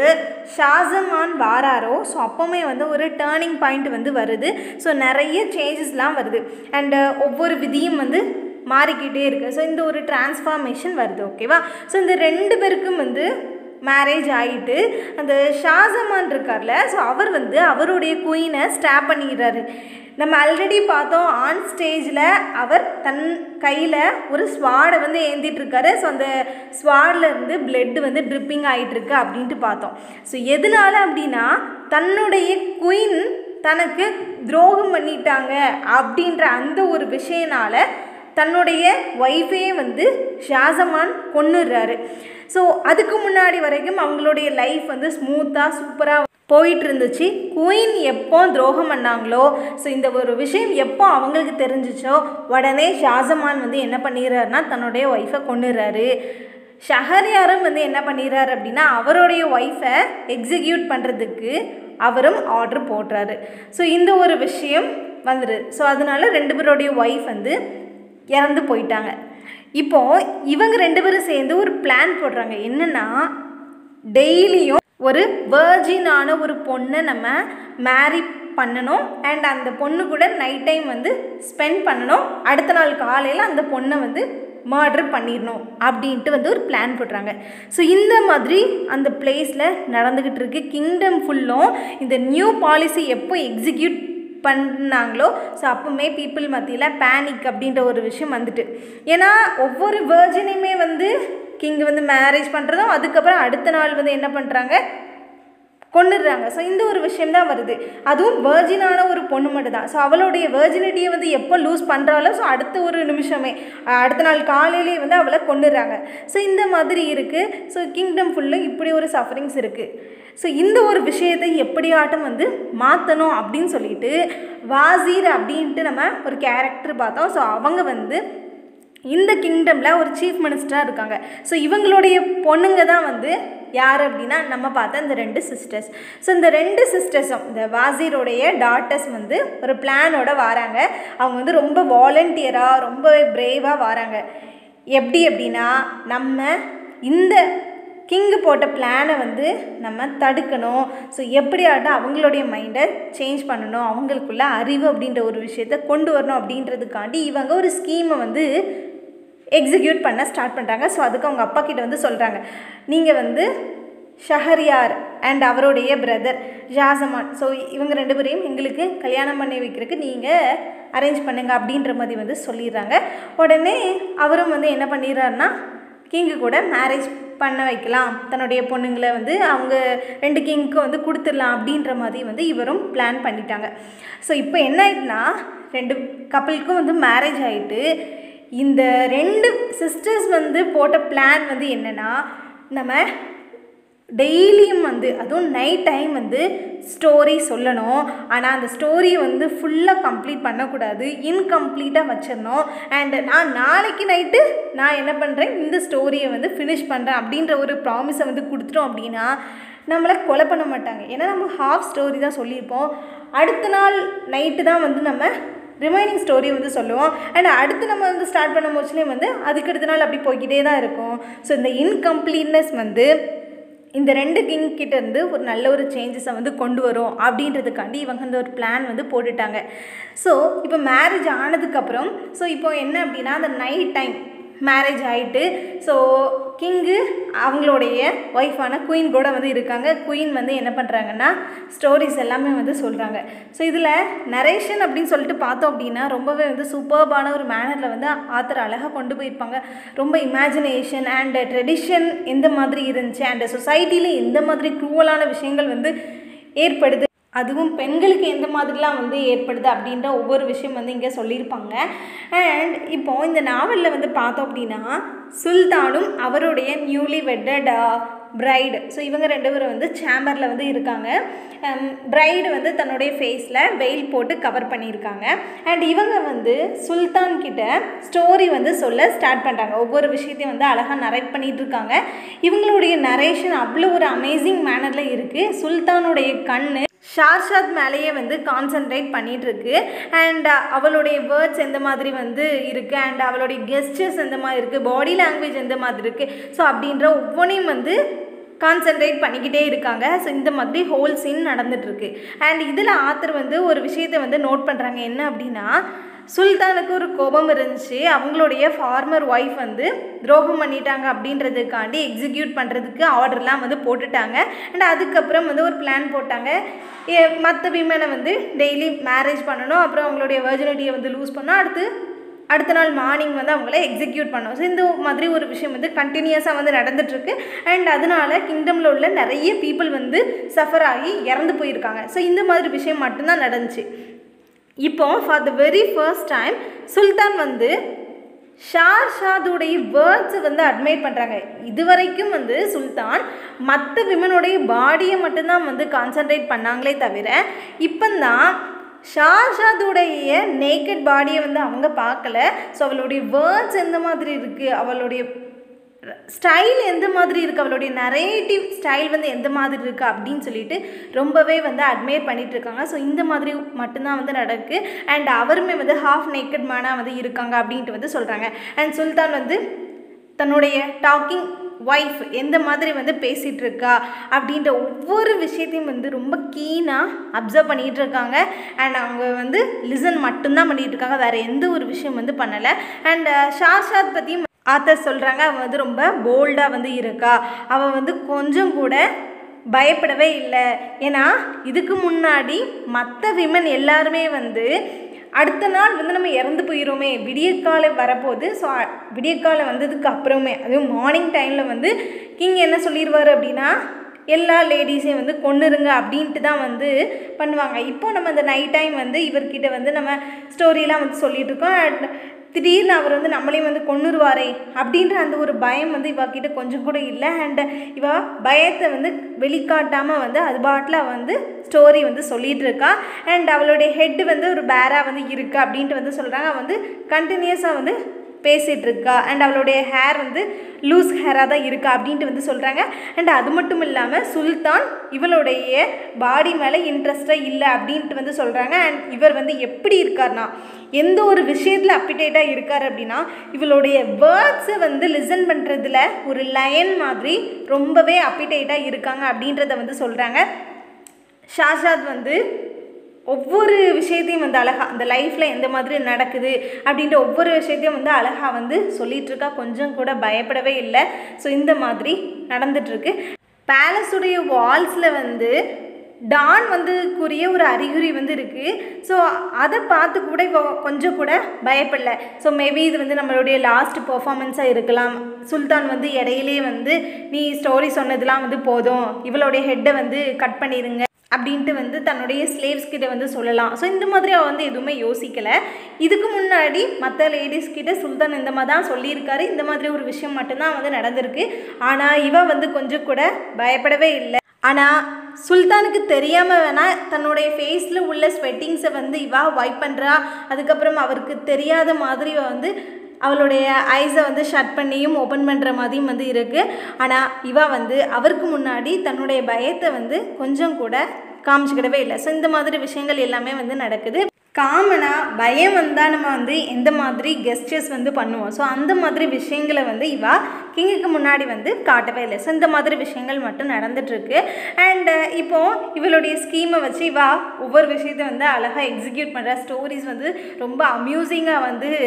ஷாசமான் வாராரோ ஸோ அப்போவுமே வந்து ஒரு டேர்னிங் பாயிண்ட் வந்து வருது ஸோ நிறைய சேஞ்சஸ்லாம் வருது அண்டு ஒவ்வொரு விதியும் வந்து மாறிக்கிட்டே இருக்குது ஸோ இந்த ஒரு டிரான்ஸ்ஃபார்மேஷன் வருது ஓகேவா ஸோ இந்த ரெண்டு பேருக்கும் வந்து மேரேஜ் ஆகிட்டு அந்த ஷாசமான் இருக்கார்ல ஸோ அவர் வந்து அவருடைய குயினை ஸ்டாப் பண்ணிடுறாரு நம்ம ஆல்ரெடி பார்த்தோம் ஆன் ஸ்டேஜில் அவர் தன் கையில் ஒரு ஸ்வாடை வந்து ஏந்திட்டு இருக்காரு ஸோ அந்த ஸ்வாடில் இருந்து பிளட் வந்து ட்ரிப்பிங் ஆகிட்டுருக்கு அப்படின்ட்டு பார்த்தோம் ஸோ எதனால அப்படின்னா தன்னுடைய குயின் தனக்கு துரோகம் பண்ணிட்டாங்க அப்படின்ற அந்த ஒரு விஷயனால தன்னுடைய ஒய்ஃபே வந்து ஷாசமான் கொன்னுடுறாரு ஸோ அதுக்கு முன்னாடி வரைக்கும் அவங்களுடைய லைஃப் வந்து ஸ்மூத்தாக சூப்பராக போயிட்டு இருந்துச்சு குயின் எப்போ துரோகம் பண்ணாங்களோ ஸோ இந்த ஒரு விஷயம் எப்போ அவங்களுக்கு தெரிஞ்சிச்சோ உடனே ஷாசமான் வந்து என்ன பண்ணிடுறாருனா தன்னுடைய ஒய்ஃபை கொண்டுடுறாரு ஷஹரியாரும் வந்து என்ன பண்ணிடுறாரு அப்படின்னா அவருடைய ஒய்ஃபை எக்ஸிக்யூட் பண்ணுறதுக்கு அவரும் ஆர்டர் போடுறாரு ஸோ இந்த ஒரு விஷயம் வந்துடுது ஸோ அதனால ரெண்டு பேருடைய ஒய்ஃப் வந்து இறந்து போயிட்டாங்க இப்போது இவங்க ரெண்டு பேரும் சேர்ந்து ஒரு பிளான் போடுறாங்க என்னென்னா டெய்லியும் ஒரு வேர்ஜினான ஒரு பொண்ணை நம்ம மேரி பண்ணணும் அண்ட் அந்த பொண்ணு கூட நைட் டைம் வந்து ஸ்பெண்ட் பண்ணணும் அடுத்த நாள் காலையில் அந்த பொண்ணை வந்து மர்டர் பண்ணிடணும் அப்படின்ட்டு வந்து ஒரு பிளான் போடுறாங்க ஸோ இந்த மாதிரி அந்த பிளேஸில் நடந்துக்கிட்டு இருக்கு கிங்டம் ஃபுல்லும் இந்த நியூ பாலிசி எப்போ எக்ஸிக்யூட் பண்ணாங்களோ ஸோ அப்போவுமே பீப்புள் மத்தியில் பேனிக் அப்படின்ற ஒரு விஷயம் வந்துட்டு ஏன்னா ஒவ்வொரு வேர்ஜனையுமே வந்து கிங் வந்து மேரேஜ் பண்ணுறதும் அதுக்கப்புறம் அடுத்த நாள் வந்து என்ன பண்ணுறாங்க கொண்டுடுறாங்க ஸோ இந்த ஒரு விஷயம் தான் வருது அதுவும் வேர்ஜினான ஒரு பொண்ணு மட்டும் தான் ஸோ அவளுடைய வேர்ஜினிட்டியை வந்து எப்போ லூஸ் பண்ணுறாலோ ஸோ அடுத்த ஒரு நிமிஷமே அடுத்த நாள் காலையிலேயே வந்து அவளை கொண்டுடுறாங்க ஸோ இந்த மாதிரி இருக்குது ஸோ கிங்டம் ஃபுல்லும் இப்படி ஒரு சஃபரிங்ஸ் இருக்குது ஸோ இந்த ஒரு விஷயத்தை எப்படியாட்டும் வந்து மாற்றணும் அப்படின்னு சொல்லிட்டு வாசீர் அப்படின்ட்டு நம்ம ஒரு கேரக்டர் பார்த்தோம் ஸோ அவங்க வந்து இந்த கிங்டமில் ஒரு சீஃப் மினிஸ்டராக இருக்காங்க ஸோ இவங்களுடைய பொண்ணுங்க தான் வந்து யார் அப்படின்னா நம்ம பார்த்த இந்த ரெண்டு சிஸ்டர்ஸ் ஸோ இந்த ரெண்டு சிஸ்டர்ஸும் இந்த வாசீரோடைய டாட்டர்ஸ் வந்து ஒரு பிளானோட வராங்க அவங்க வந்து ரொம்ப வாலண்டியராக ரொம்பவே பிரேவாக வராங்க எப்படி அப்படின்னா நம்ம இந்த கிங்கு போட்ட பிளானை வந்து நம்ம தடுக்கணும் ஸோ எப்படியாட்டும் அவங்களுடைய மைண்டை சேஞ்ச் பண்ணணும் அவங்களுக்குள்ள அறிவு அப்படின்ற ஒரு விஷயத்த கொண்டு வரணும் அப்படின்றதுக்காண்டி இவங்க ஒரு ஸ்கீமை வந்து எக்ஸிக்யூட் பண்ண ஸ்டார்ட் பண்ணுறாங்க ஸோ அதுக்கு அவங்க அப்பா கிட்ட வந்து சொல்கிறாங்க நீங்கள் வந்து ஷஹரியார் அண்ட் அவருடைய பிரதர் ஷாசமான் ஸோ இவங்க ரெண்டு பேரையும் எங்களுக்கு கல்யாணம் பண்ணி வைக்கிறதுக்கு நீங்கள் அரேஞ்ச் பண்ணுங்க அப்படின்ற மாதிரி வந்து சொல்லிடுறாங்க உடனே அவரும் வந்து என்ன பண்ணிடுறாருன்னா கிங்கு கூட மேரேஜ் பண்ண வைக்கலாம் தன்னுடைய பொண்ணுங்களை வந்து அவங்க ரெண்டு கிங்க்கு வந்து கொடுத்துடலாம் அப்படின்ற மாதிரி வந்து இவரும் பிளான் பண்ணிட்டாங்க ஸோ இப்போ என்ன ஆயிட்டுனா ரெண்டு கப்பலுக்கும் வந்து மேரேஜ் ஆகிட்டு இந்த ரெண்டு சிஸ்டர்ஸ் வந்து போட்ட பிளான் வந்து என்னென்னா நம்ம டெய்லியும் வந்து அதுவும் நைட் டைம் வந்து ஸ்டோரி சொல்லணும் ஆனால் அந்த ஸ்டோரியை வந்து ஃபுல்லாக கம்ப்ளீட் பண்ணக்கூடாது இன்கம்ப்ளீட்டாக வச்சிடணும் அண்ட் நான் நாளைக்கு நைட்டு நான் என்ன பண்ணுறேன் இந்த ஸ்டோரியை வந்து ஃபினிஷ் பண்ணுறேன் அப்படின்ற ஒரு ப்ராமிஸை வந்து கொடுத்துட்டோம் அப்படின்னா நம்மளை கொலை பண்ண மாட்டாங்க ஏன்னா நம்ம ஹாஃப் ஸ்டோரி தான் சொல்லியிருப்போம் அடுத்த நாள் நைட்டு தான் வந்து நம்ம ரிமைனிங் ஸ்டோரி வந்து சொல்லுவோம் அண்ட் அடுத்து நம்ம வந்து ஸ்டார்ட் பண்ணும் போச்சுலேயும் வந்து அதுக்கு அடுத்த நாள் அப்படி போய்கிட்டே தான் இருக்கும் ஸோ இந்த இன்கம்ப்ளீட்னஸ் வந்து இந்த ரெண்டு கிங் கிட்ட இருந்து ஒரு நல்ல ஒரு சேஞ்சஸை வந்து கொண்டு வரும் அப்படின்றதுக்காண்டி இவங்க அந்த ஒரு பிளான் வந்து போட்டுட்டாங்க ஸோ இப்போ மேரேஜ் ஆனதுக்கப்புறம் ஸோ இப்போ என்ன அப்படின்னா அந்த நைட் டைம் மேரேஜ் ஆகிட்டு ஸோ கிங்கு அவங்களுடைய ஒய்ஃபான குயின் கூட வந்து இருக்காங்க குயின் வந்து என்ன பண்ணுறாங்கன்னா ஸ்டோரிஸ் எல்லாமே வந்து சொல்கிறாங்க ஸோ இதில் நரேஷன் அப்படின்னு சொல்லிட்டு பார்த்தோம் அப்படின்னா ரொம்பவே வந்து சூப்பர்பான ஒரு மேனரில் வந்து ஆத்தர் அழகாக கொண்டு போயிருப்பாங்க ரொம்ப இமேஜினேஷன் அண்ட் ட்ரெடிஷன் எந்த மாதிரி இருந்துச்சு அண்ட் சொசைட்டியில் எந்த மாதிரி க்ரூவலான விஷயங்கள் வந்து ஏற்படுது அதுவும் பெண்களுக்கு எந்த மாதிரிலாம் வந்து ஏற்படுது அப்படின்ற ஒவ்வொரு விஷயம் வந்து இங்கே சொல்லியிருப்பாங்க அண்ட் இப்போ இந்த நாவலில் வந்து பார்த்தோம் அப்படின்னா சுல்தானும் அவருடைய நியூலி வெட்டட் பிரைடு ஸோ இவங்க ரெண்டு பேரும் வந்து சேம்பரில் வந்து இருக்காங்க பிரைடு வந்து தன்னுடைய ஃபேஸில் வெயில் போட்டு கவர் பண்ணியிருக்காங்க அண்ட் இவங்க வந்து சுல்தான் கிட்ட ஸ்டோரி வந்து சொல்ல ஸ்டார்ட் பண்ணுறாங்க ஒவ்வொரு விஷயத்தையும் வந்து அழகாக நரேட் பண்ணிகிட்டு இருக்காங்க இவங்களுடைய நரேஷன் அவ்வளோ ஒரு அமேசிங் மேனரில் இருக்குது சுல்தானுடைய கண்ணு ஷார்ஷாத் மேலேயே வந்து கான்சென்ட்ரேட் பண்ணிகிட்டு இருக்கு அண்ட் அவளுடைய வேர்ட்ஸ் எந்த மாதிரி வந்து இருக்குது அண்ட் அவளுடைய கெஸ்டர்ஸ் எந்த மாதிரி இருக்குது பாடி லாங்குவேஜ் எந்த மாதிரி இருக்குது ஸோ அப்படின்ற ஒவ்வொன்றையும் வந்து கான்சென்ட்ரேட் பண்ணிக்கிட்டே இருக்காங்க ஸோ இந்த மாதிரி ஹோல் சீன் நடந்துகிட்ருக்கு அண்ட் இதில் ஆத்தர் வந்து ஒரு விஷயத்தை வந்து நோட் பண்ணுறாங்க என்ன அப்படின்னா சுல்தானுக்கு ஒரு கோபம் இருந்துச்சு அவங்களுடைய ஃபார்மர் ஒய்ஃப் வந்து துரோகம் பண்ணிட்டாங்க அப்படின்றதுக்காண்டி எக்ஸிக்யூட் பண்ணுறதுக்கு ஆர்டர்லாம் வந்து போட்டுட்டாங்க அண்ட் அதுக்கப்புறம் வந்து ஒரு பிளான் போட்டாங்க மற்ற விமனை வந்து டெய்லி மேரேஜ் பண்ணணும் அப்புறம் அவங்களுடைய வெர்ஜினிட்டியை வந்து லூஸ் பண்ணணும் அடுத்து அடுத்த நாள் மார்னிங் வந்து அவங்கள எக்ஸிக்யூட் பண்ணோம் ஸோ இந்த மாதிரி ஒரு விஷயம் வந்து கண்டினியூஸாக வந்து நடந்துட்டுருக்கு அண்ட் அதனால கிங்டமில் உள்ள நிறைய பீப்புள் வந்து சஃபர் ஆகி இறந்து போயிருக்காங்க ஸோ இந்த மாதிரி விஷயம் மட்டும்தான் நடந்துச்சு இப்போ for the very first time சுல்தான் வந்து ஷார் ஷாதுடைய வேர்ட்ஸை வந்து அட்மைட் பண்ணுறாங்க இது வரைக்கும் வந்து சுல்தான் மற்ற விமனுடைய பாடியை மட்டும்தான் வந்து கான்சன்ட்ரேட் பண்ணாங்களே தவிர இப்போ தான் ஷாஷாதுடைய நேக்கட் பாடியை வந்து அவங்க பார்க்கல ஸோ அவளுடைய வேர்ட்ஸ் எந்த மாதிரி இருக்குது அவளுடைய ஸ்டைல் எந்த மாதிரி இருக்குது அவளுடைய நரேட்டிவ் ஸ்டைல் வந்து எந்த மாதிரி இருக்குது அப்படின்னு சொல்லிட்டு ரொம்பவே வந்து அட்மையர் பண்ணிட்டு இருக்காங்க ஸோ இந்த மாதிரி மட்டும்தான் வந்து நடக்கு அண்ட் அவருமே வந்து ஹாஃப் நேக்கட் மேனாக வந்து இருக்காங்க அப்படின்ட்டு வந்து சொல்கிறாங்க அண்ட் சுல்தான் வந்து தன்னுடைய டாக்கிங் ஒய்ஃப் எந்த மாதிரி வந்து பேசிகிட்டு இருக்கா அப்படின்ற ஒவ்வொரு விஷயத்தையும் வந்து ரொம்ப கீனாக அப்சர்வ் பண்ணிகிட்டு இருக்காங்க அண்ட் அவங்க வந்து லிசன் மட்டும்தான் பண்ணிகிட்டு இருக்காங்க வேறு எந்த ஒரு விஷயம் வந்து பண்ணலை அண்ட் ஷாஷாத் பற்றியும் ஆத்தர் சொல்கிறாங்க அவன் வந்து ரொம்ப போல்டாக வந்து இருக்கா அவன் வந்து கொஞ்சம் கூட பயப்படவே இல்லை ஏன்னா இதுக்கு முன்னாடி மற்ற விமன் எல்லாருமே வந்து அடுத்த நாள் வந்து நம்ம இறந்து போயிடுவோமே விடியற்காலை வரப்போகுது ஸோ விடியற்காலை வந்ததுக்கு அப்புறமே அதுவும் மார்னிங் டைமில் வந்து கிங் என்ன சொல்லிடுவார் அப்படின்னா எல்லா லேடிஸையும் வந்து கொன்னுருங்க அப்படின்ட்டு தான் வந்து பண்ணுவாங்க இப்போ நம்ம அந்த நைட் டைம் வந்து இவர்கிட்ட வந்து நம்ம ஸ்டோரியெலாம் வந்து சொல்லிட்டு இருக்கோம் அண்ட் திடீர்னு அவர் வந்து நம்மளையும் வந்து கொன்னுருவாரே அப்படின்ற அந்த ஒரு பயம் வந்து இவகிட்ட கொஞ்சம் கூட இல்லை அண்ட் இவ பயத்தை வந்து வெளிக்காட்டாமல் வந்து அது பாட்டில் வந்து ஸ்டோரி வந்து சொல்லிகிட்டு இருக்கா அண்ட் அவளுடைய ஹெட்டு வந்து ஒரு பேராக வந்து இருக்குது அப்படின்ட்டு வந்து சொல்கிறாங்க வந்து கண்டினியூஸாக வந்து பேசிகிட்டு இருக்கா அண்ட் அவளுடைய ஹேர் வந்து லூஸ் ஹேராக தான் இருக்கா அப்படின்ட்டு வந்து சொல்கிறாங்க அண்ட் அது மட்டும் இல்லாமல் சுல்தான் இவளுடைய பாடி மேலே இன்ட்ரெஸ்டாக இல்லை அப்படின்ட்டு வந்து சொல்கிறாங்க அண்ட் இவர் வந்து எப்படி இருக்கார்னா எந்த ஒரு விஷயத்தில் அப்பிடேட்டாக இருக்கார் அப்படின்னா இவளுடைய வேர்ட்ஸை வந்து லிசன் பண்ணுறதுல ஒரு லயன் மாதிரி ரொம்பவே அப்பிடேட்டாக இருக்காங்க அப்படின்றத வந்து சொல்கிறாங்க ஷாஷாத் வந்து ஒவ்வொரு விஷயத்தையும் வந்து அழகாக அந்த லைஃப்பில் எந்த மாதிரி நடக்குது அப்படின்ற ஒவ்வொரு விஷயத்தையும் வந்து அழகாக வந்து சொல்லிகிட்டு இருக்கா கொஞ்சம் கூட பயப்படவே இல்லை ஸோ இந்த மாதிரி நடந்துட்டுருக்கு பேலஸுடைய வால்ஸில் வந்து டான் வந்து கூறிய ஒரு அறிகுறி வந்து இருக்குது ஸோ அதை பார்த்து கூட இப்போ கொஞ்சம் கூட பயப்படல ஸோ மேபி இது வந்து நம்மளுடைய லாஸ்ட் பர்ஃபார்மன்ஸாக இருக்கலாம் சுல்தான் வந்து இடையிலே வந்து நீ ஸ்டோரி சொன்னதெல்லாம் வந்து போதும் இவளுடைய ஹெட்டை வந்து கட் பண்ணிடுங்க அப்படின்ட்டு வந்து தன்னுடைய ஸ்லேவ்ஸ் கிட்ட வந்து சொல்லலாம் ஸோ இந்த மாதிரி அவள் வந்து எதுவுமே யோசிக்கலை இதுக்கு முன்னாடி மற்ற லேடிஸ் கிட்ட சுல்தான் இந்த மாதிரி தான் சொல்லியிருக்காரு இந்த மாதிரி ஒரு விஷயம் மட்டும்தான் வந்து நடந்திருக்கு ஆனால் இவ வந்து கொஞ்சம் கூட பயப்படவே இல்லை ஆனால் சுல்தானுக்கு தெரியாமல் வேணால் தன்னுடைய ஃபேஸில் உள்ள ஸ்வெட்டிங்ஸை வந்து இவா வைப் பண்ணுறா அதுக்கப்புறம் அவருக்கு தெரியாத மாதிரி வந்து அவளுடைய ஐஸை வந்து ஷட் பண்ணியும் ஓப்பன் பண்ணுற மாதிரியும் வந்து இருக்குது ஆனால் இவா வந்து அவருக்கு முன்னாடி தன்னுடைய பயத்தை வந்து கொஞ்சம் கூட காமிச்சிக்கிடவே இல்லை ஸோ இந்த மாதிரி விஷயங்கள் எல்லாமே வந்து நடக்குது காமனாக பயம் வந்தால் நம்ம வந்து எந்த மாதிரி கெஸ்டர்ஸ் வந்து பண்ணுவோம் ஸோ அந்த மாதிரி விஷயங்களை வந்து இவா கிங்குக்கு முன்னாடி வந்து காட்டவே இல்லை ஸோ இந்த மாதிரி விஷயங்கள் மட்டும் நடந்துட்டுருக்கு அண்டு இப்போது இவளுடைய ஸ்கீமை வச்சு இவா ஒவ்வொரு விஷயத்தை வந்து அழகாக எக்ஸிக்யூட் பண்ணுற ஸ்டோரிஸ் வந்து ரொம்ப அம்யூசிங்காக வந்து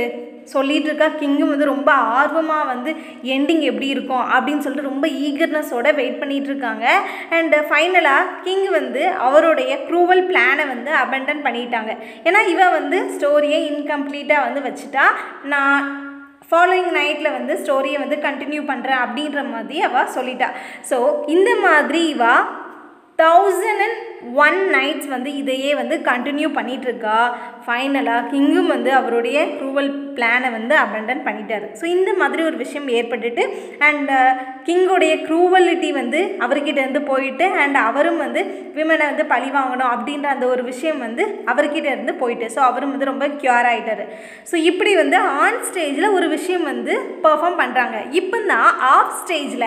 சொல்லிட்டு இருக்கா கிங்கும் வந்து ரொம்ப ஆர்வமாக வந்து எண்டிங் எப்படி இருக்கும் அப்படின்னு சொல்லிட்டு ரொம்ப ஈகர்னஸோட வெயிட் பண்ணிட்டு இருக்காங்க அண்ட் ஃபைனலாக கிங் வந்து அவருடைய க்ரூவல் பிளானை வந்து அபண்டன் பண்ணிட்டாங்க ஏன்னா இவ வந்து ஸ்டோரியை இன்கம்ப்ளீட்டாக வந்து வச்சுட்டா நான் ஃபாலோயிங் நைட்டில் வந்து ஸ்டோரியை வந்து கண்டினியூ பண்ணுறேன் அப்படின்ற மாதிரி அவள் சொல்லிட்டா ஸோ இந்த மாதிரி இவா தௌசண்ட் அண்ட் ஒன் நைட்ஸ் வந்து இதையே வந்து கண்டினியூ பண்ணிகிட்ருக்கா ஃபைனலாக கிங்கும் வந்து அவருடைய க்ரூவல் பிளானை வந்து அபண்டன் பண்ணிட்டாரு ஸோ இந்த மாதிரி ஒரு விஷயம் ஏற்பட்டுட்டு அண்ட் கிங்கோடைய க்ரூவலிட்டி வந்து அவர்கிட்ட இருந்து போயிட்டு அண்ட் அவரும் வந்து விமனை வந்து பழி வாங்கணும் அப்படின்ற அந்த ஒரு விஷயம் வந்து அவர்கிட்ட இருந்து போயிட்டு ஸோ அவரும் வந்து ரொம்ப க்யூர் ஆகிட்டாரு ஸோ இப்படி வந்து ஆன் ஸ்டேஜில் ஒரு விஷயம் வந்து பெர்ஃபார்ம் பண்ணுறாங்க இப்போ தான் ஆஃப் ஸ்டேஜில்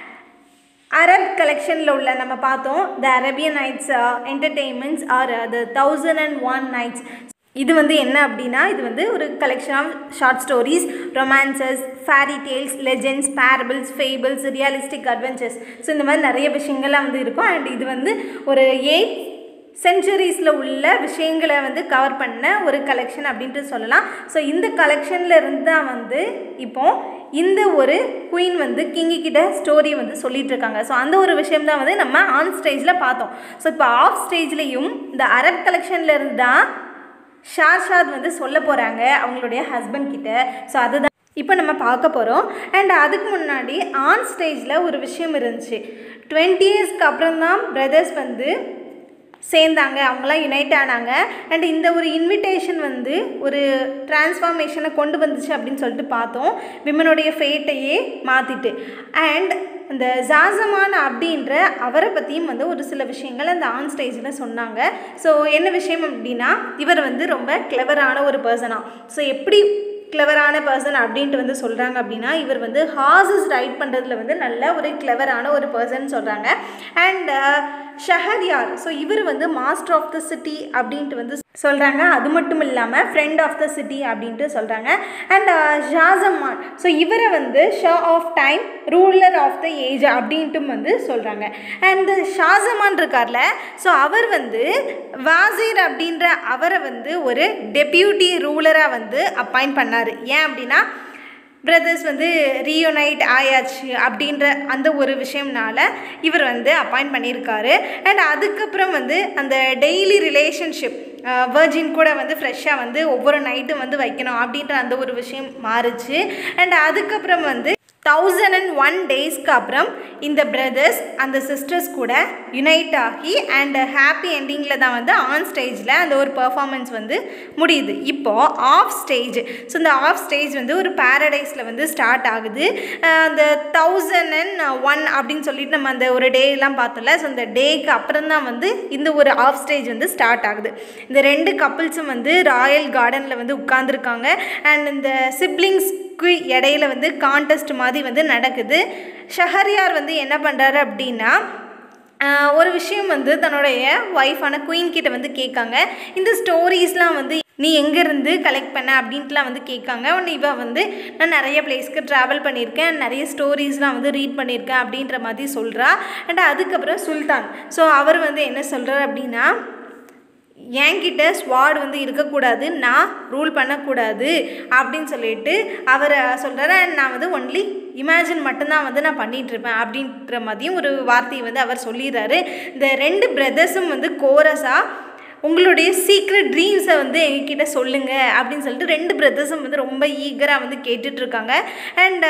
அரப் கலெக்ஷனில் உள்ள நம்ம பார்த்தோம் the Arabian nights entertainments or the thousand and one nights இது வந்து என்ன அப்படின்னா இது வந்து ஒரு collection of short stories romances fairy tales legends parables fables realistic adventures so இந்த மாதிரி நிறைய விஷயங்கள்லாம் வந்து இருக்கும் அண்ட் இது வந்து ஒரு எயிட் சென்ச்சுரிஸில் உள்ள விஷயங்களை வந்து கவர் பண்ண ஒரு கலெக்ஷன் அப்படின்ட்டு சொல்லலாம் ஸோ இந்த கலெக்ஷனில் இருந்து தான் வந்து இப்போ இந்த ஒரு குயின் வந்து கிங்கி கிட்ட ஸ்டோரி வந்து சொல்லிட்டு இருக்காங்க ஸோ அந்த ஒரு விஷயம் தான் வந்து நம்ம ஆன் ஸ்டேஜில் பார்த்தோம் ஸோ இப்போ ஆஃப் ஸ்டேஜ்லேயும் இந்த அரப் கலெக்ஷனில் இருந்து தான் ஷார்ஷாத் வந்து சொல்ல போகிறாங்க அவங்களுடைய ஹஸ்பண்ட் கிட்ட ஸோ அதுதான் இப்போ நம்ம பார்க்க போகிறோம் அண்ட் அதுக்கு முன்னாடி ஆன் ஸ்டேஜில் ஒரு விஷயம் இருந்துச்சு டுவெண்ட்டி இயர்ஸ்க்கு அப்புறம் தான் பிரதர்ஸ் வந்து சேர்ந்தாங்க அவங்களாம் யுனைட் ஆனாங்க அண்ட் இந்த ஒரு இன்விடேஷன் வந்து ஒரு டிரான்ஸ்ஃபார்மேஷனை கொண்டு வந்துச்சு அப்படின்னு சொல்லிட்டு பார்த்தோம் விமனுடைய ஃபேட்டையே மாற்றிட்டு அண்ட் இந்த ஜாசமான் அப்படின்ற அவரை பற்றியும் வந்து ஒரு சில விஷயங்கள் அந்த ஆன் ஸ்டேஜில் சொன்னாங்க ஸோ என்ன விஷயம் அப்படின்னா இவர் வந்து ரொம்ப கிளவரான ஒரு பர்சனாக ஸோ எப்படி கிளவரான பர்சன் அப்படின்ட்டு வந்து சொல்கிறாங்க அப்படின்னா இவர் வந்து ஹார்சஸ் ரைட் பண்ணுறதுல வந்து நல்ல ஒரு கிளவரான ஒரு பர்சன் சொல்கிறாங்க அண்ட் ஷஹர்யார் ஸோ இவர் வந்து மாஸ்டர் ஆஃப் த சிட்டி அப்படின்ட்டு வந்து சொல்கிறாங்க அது மட்டும் இல்லாமல் ஃப்ரெண்ட் ஆஃப் த சிட்டி அப்படின்ட்டு சொல்கிறாங்க அண்ட் ஷாசமான் ஸோ இவரை வந்து ஷா of time ruler of the age அப்படின்ட்டு வந்து சொல்கிறாங்க அண்ட் ஷாசமான் இருக்கார்ல ஸோ அவர் வந்து வாசீர் அப்படின்ற அவரை வந்து ஒரு டெப்யூட்டி ரூலராக வந்து அப்பாயிண்ட் பண்ணார் ஏன் அப்படின்னா பிரதர்ஸ் வந்து ரீயூனைட் ஆயாச்சு அப்படின்ற அந்த ஒரு விஷயம்னால இவர் வந்து அப்பாயிண்ட் பண்ணியிருக்காரு அண்ட் அதுக்கப்புறம் வந்து அந்த டெய்லி ரிலேஷன்ஷிப் வேர்ஜின் கூட வந்து ஃப்ரெஷ்ஷாக வந்து ஒவ்வொரு நைட்டும் வந்து வைக்கணும் அப்படின்ற அந்த ஒரு விஷயம் மாறுச்சு அண்ட் அதுக்கப்புறம் வந்து தௌசண்ட் அண்ட் ஒன் டேஸ்க்கு அப்புறம் இந்த பிரதர்ஸ் அந்த சிஸ்டர்ஸ் கூட யுனைட் ஆகி அண்ட் ஹாப்பி எண்டிங்கில் தான் வந்து ஆன் ஸ்டேஜில் அந்த ஒரு பர்ஃபார்மன்ஸ் வந்து முடியுது இப்போது ஆஃப் ஸ்டேஜ் ஸோ இந்த ஆஃப் ஸ்டேஜ் வந்து ஒரு பேரடைஸில் வந்து ஸ்டார்ட் ஆகுது அஹ் அந்த தௌசண்ட் அண்ட் ஒன் அப்படின்னு சொல்லிட்டு நம்ம அந்த ஒரு டேலாம் பார்த்தோம்ல ஸோ இந்த டேக்கு அப்புறம் தான் வந்து இந்த ஒரு ஆஃப் ஸ்டேஜ் வந்து ஸ்டார்ட் ஆகுது இந்த ரெண்டு கப்புள்ஸும் வந்து ராயல் கார்டனில் வந்து உட்காந்துருக்காங்க அண்ட் இந்த சிப்ளிங்ஸ் க்கு இடையில வந்து கான்டெஸ்ட் மாதிரி வந்து நடக்குது ஷஹர்யார் வந்து என்ன பண்ணுறாரு அப்படின்னா ஆஹ் ஒரு விஷயம் வந்து தன்னுடைய ஒய்ஃபான குயின் கிட்ட வந்து கேட்காங்க இந்த ஸ்டோரிஸ்லாம் வந்து நீ எங்கேருந்து கலெக்ட் பண்ண அப்படின்ட்டுலாம் வந்து கேட்காங்க உடனே இவ வந்து நான் நிறைய பிளேஸ்க்கு ட்ராவல் பண்ணியிருக்கேன் நிறைய ஸ்டோரிஸ்லாம் வந்து ரீட் பண்ணியிருக்கேன் அப்படின்ற மாதிரி சொல்கிறா அண்ட் அதுக்கப்புறம் சுல்தான் ஸோ அவர் வந்து என்ன சொல்கிறார் அப்படின்னா என்கிட்ட ஸ்வாட் வந்து இருக்கக்கூடாது நான் ரூல் பண்ணக்கூடாது அப்படின்னு சொல்லிட்டு அவர் சொல்கிறாரு அண்ட் நான் வந்து ஒன்லி இமேஜின் மட்டும்தான் வந்து நான் பண்ணிகிட்டு இருப்பேன் அப்படின்ற மாதிரியும் ஒரு வார்த்தையை வந்து அவர் சொல்லிடுறாரு இந்த ரெண்டு பிரதர்ஸும் வந்து கோரஸாக உங்களுடைய சீக்ரெட் ட்ரீம்ஸை வந்து எங்ககிட்ட சொல்லுங்கள் அப்படின்னு சொல்லிட்டு ரெண்டு பிரதர்ஸும் வந்து ரொம்ப ஈகராக வந்து கேட்டுட்ருக்காங்க அண்ட்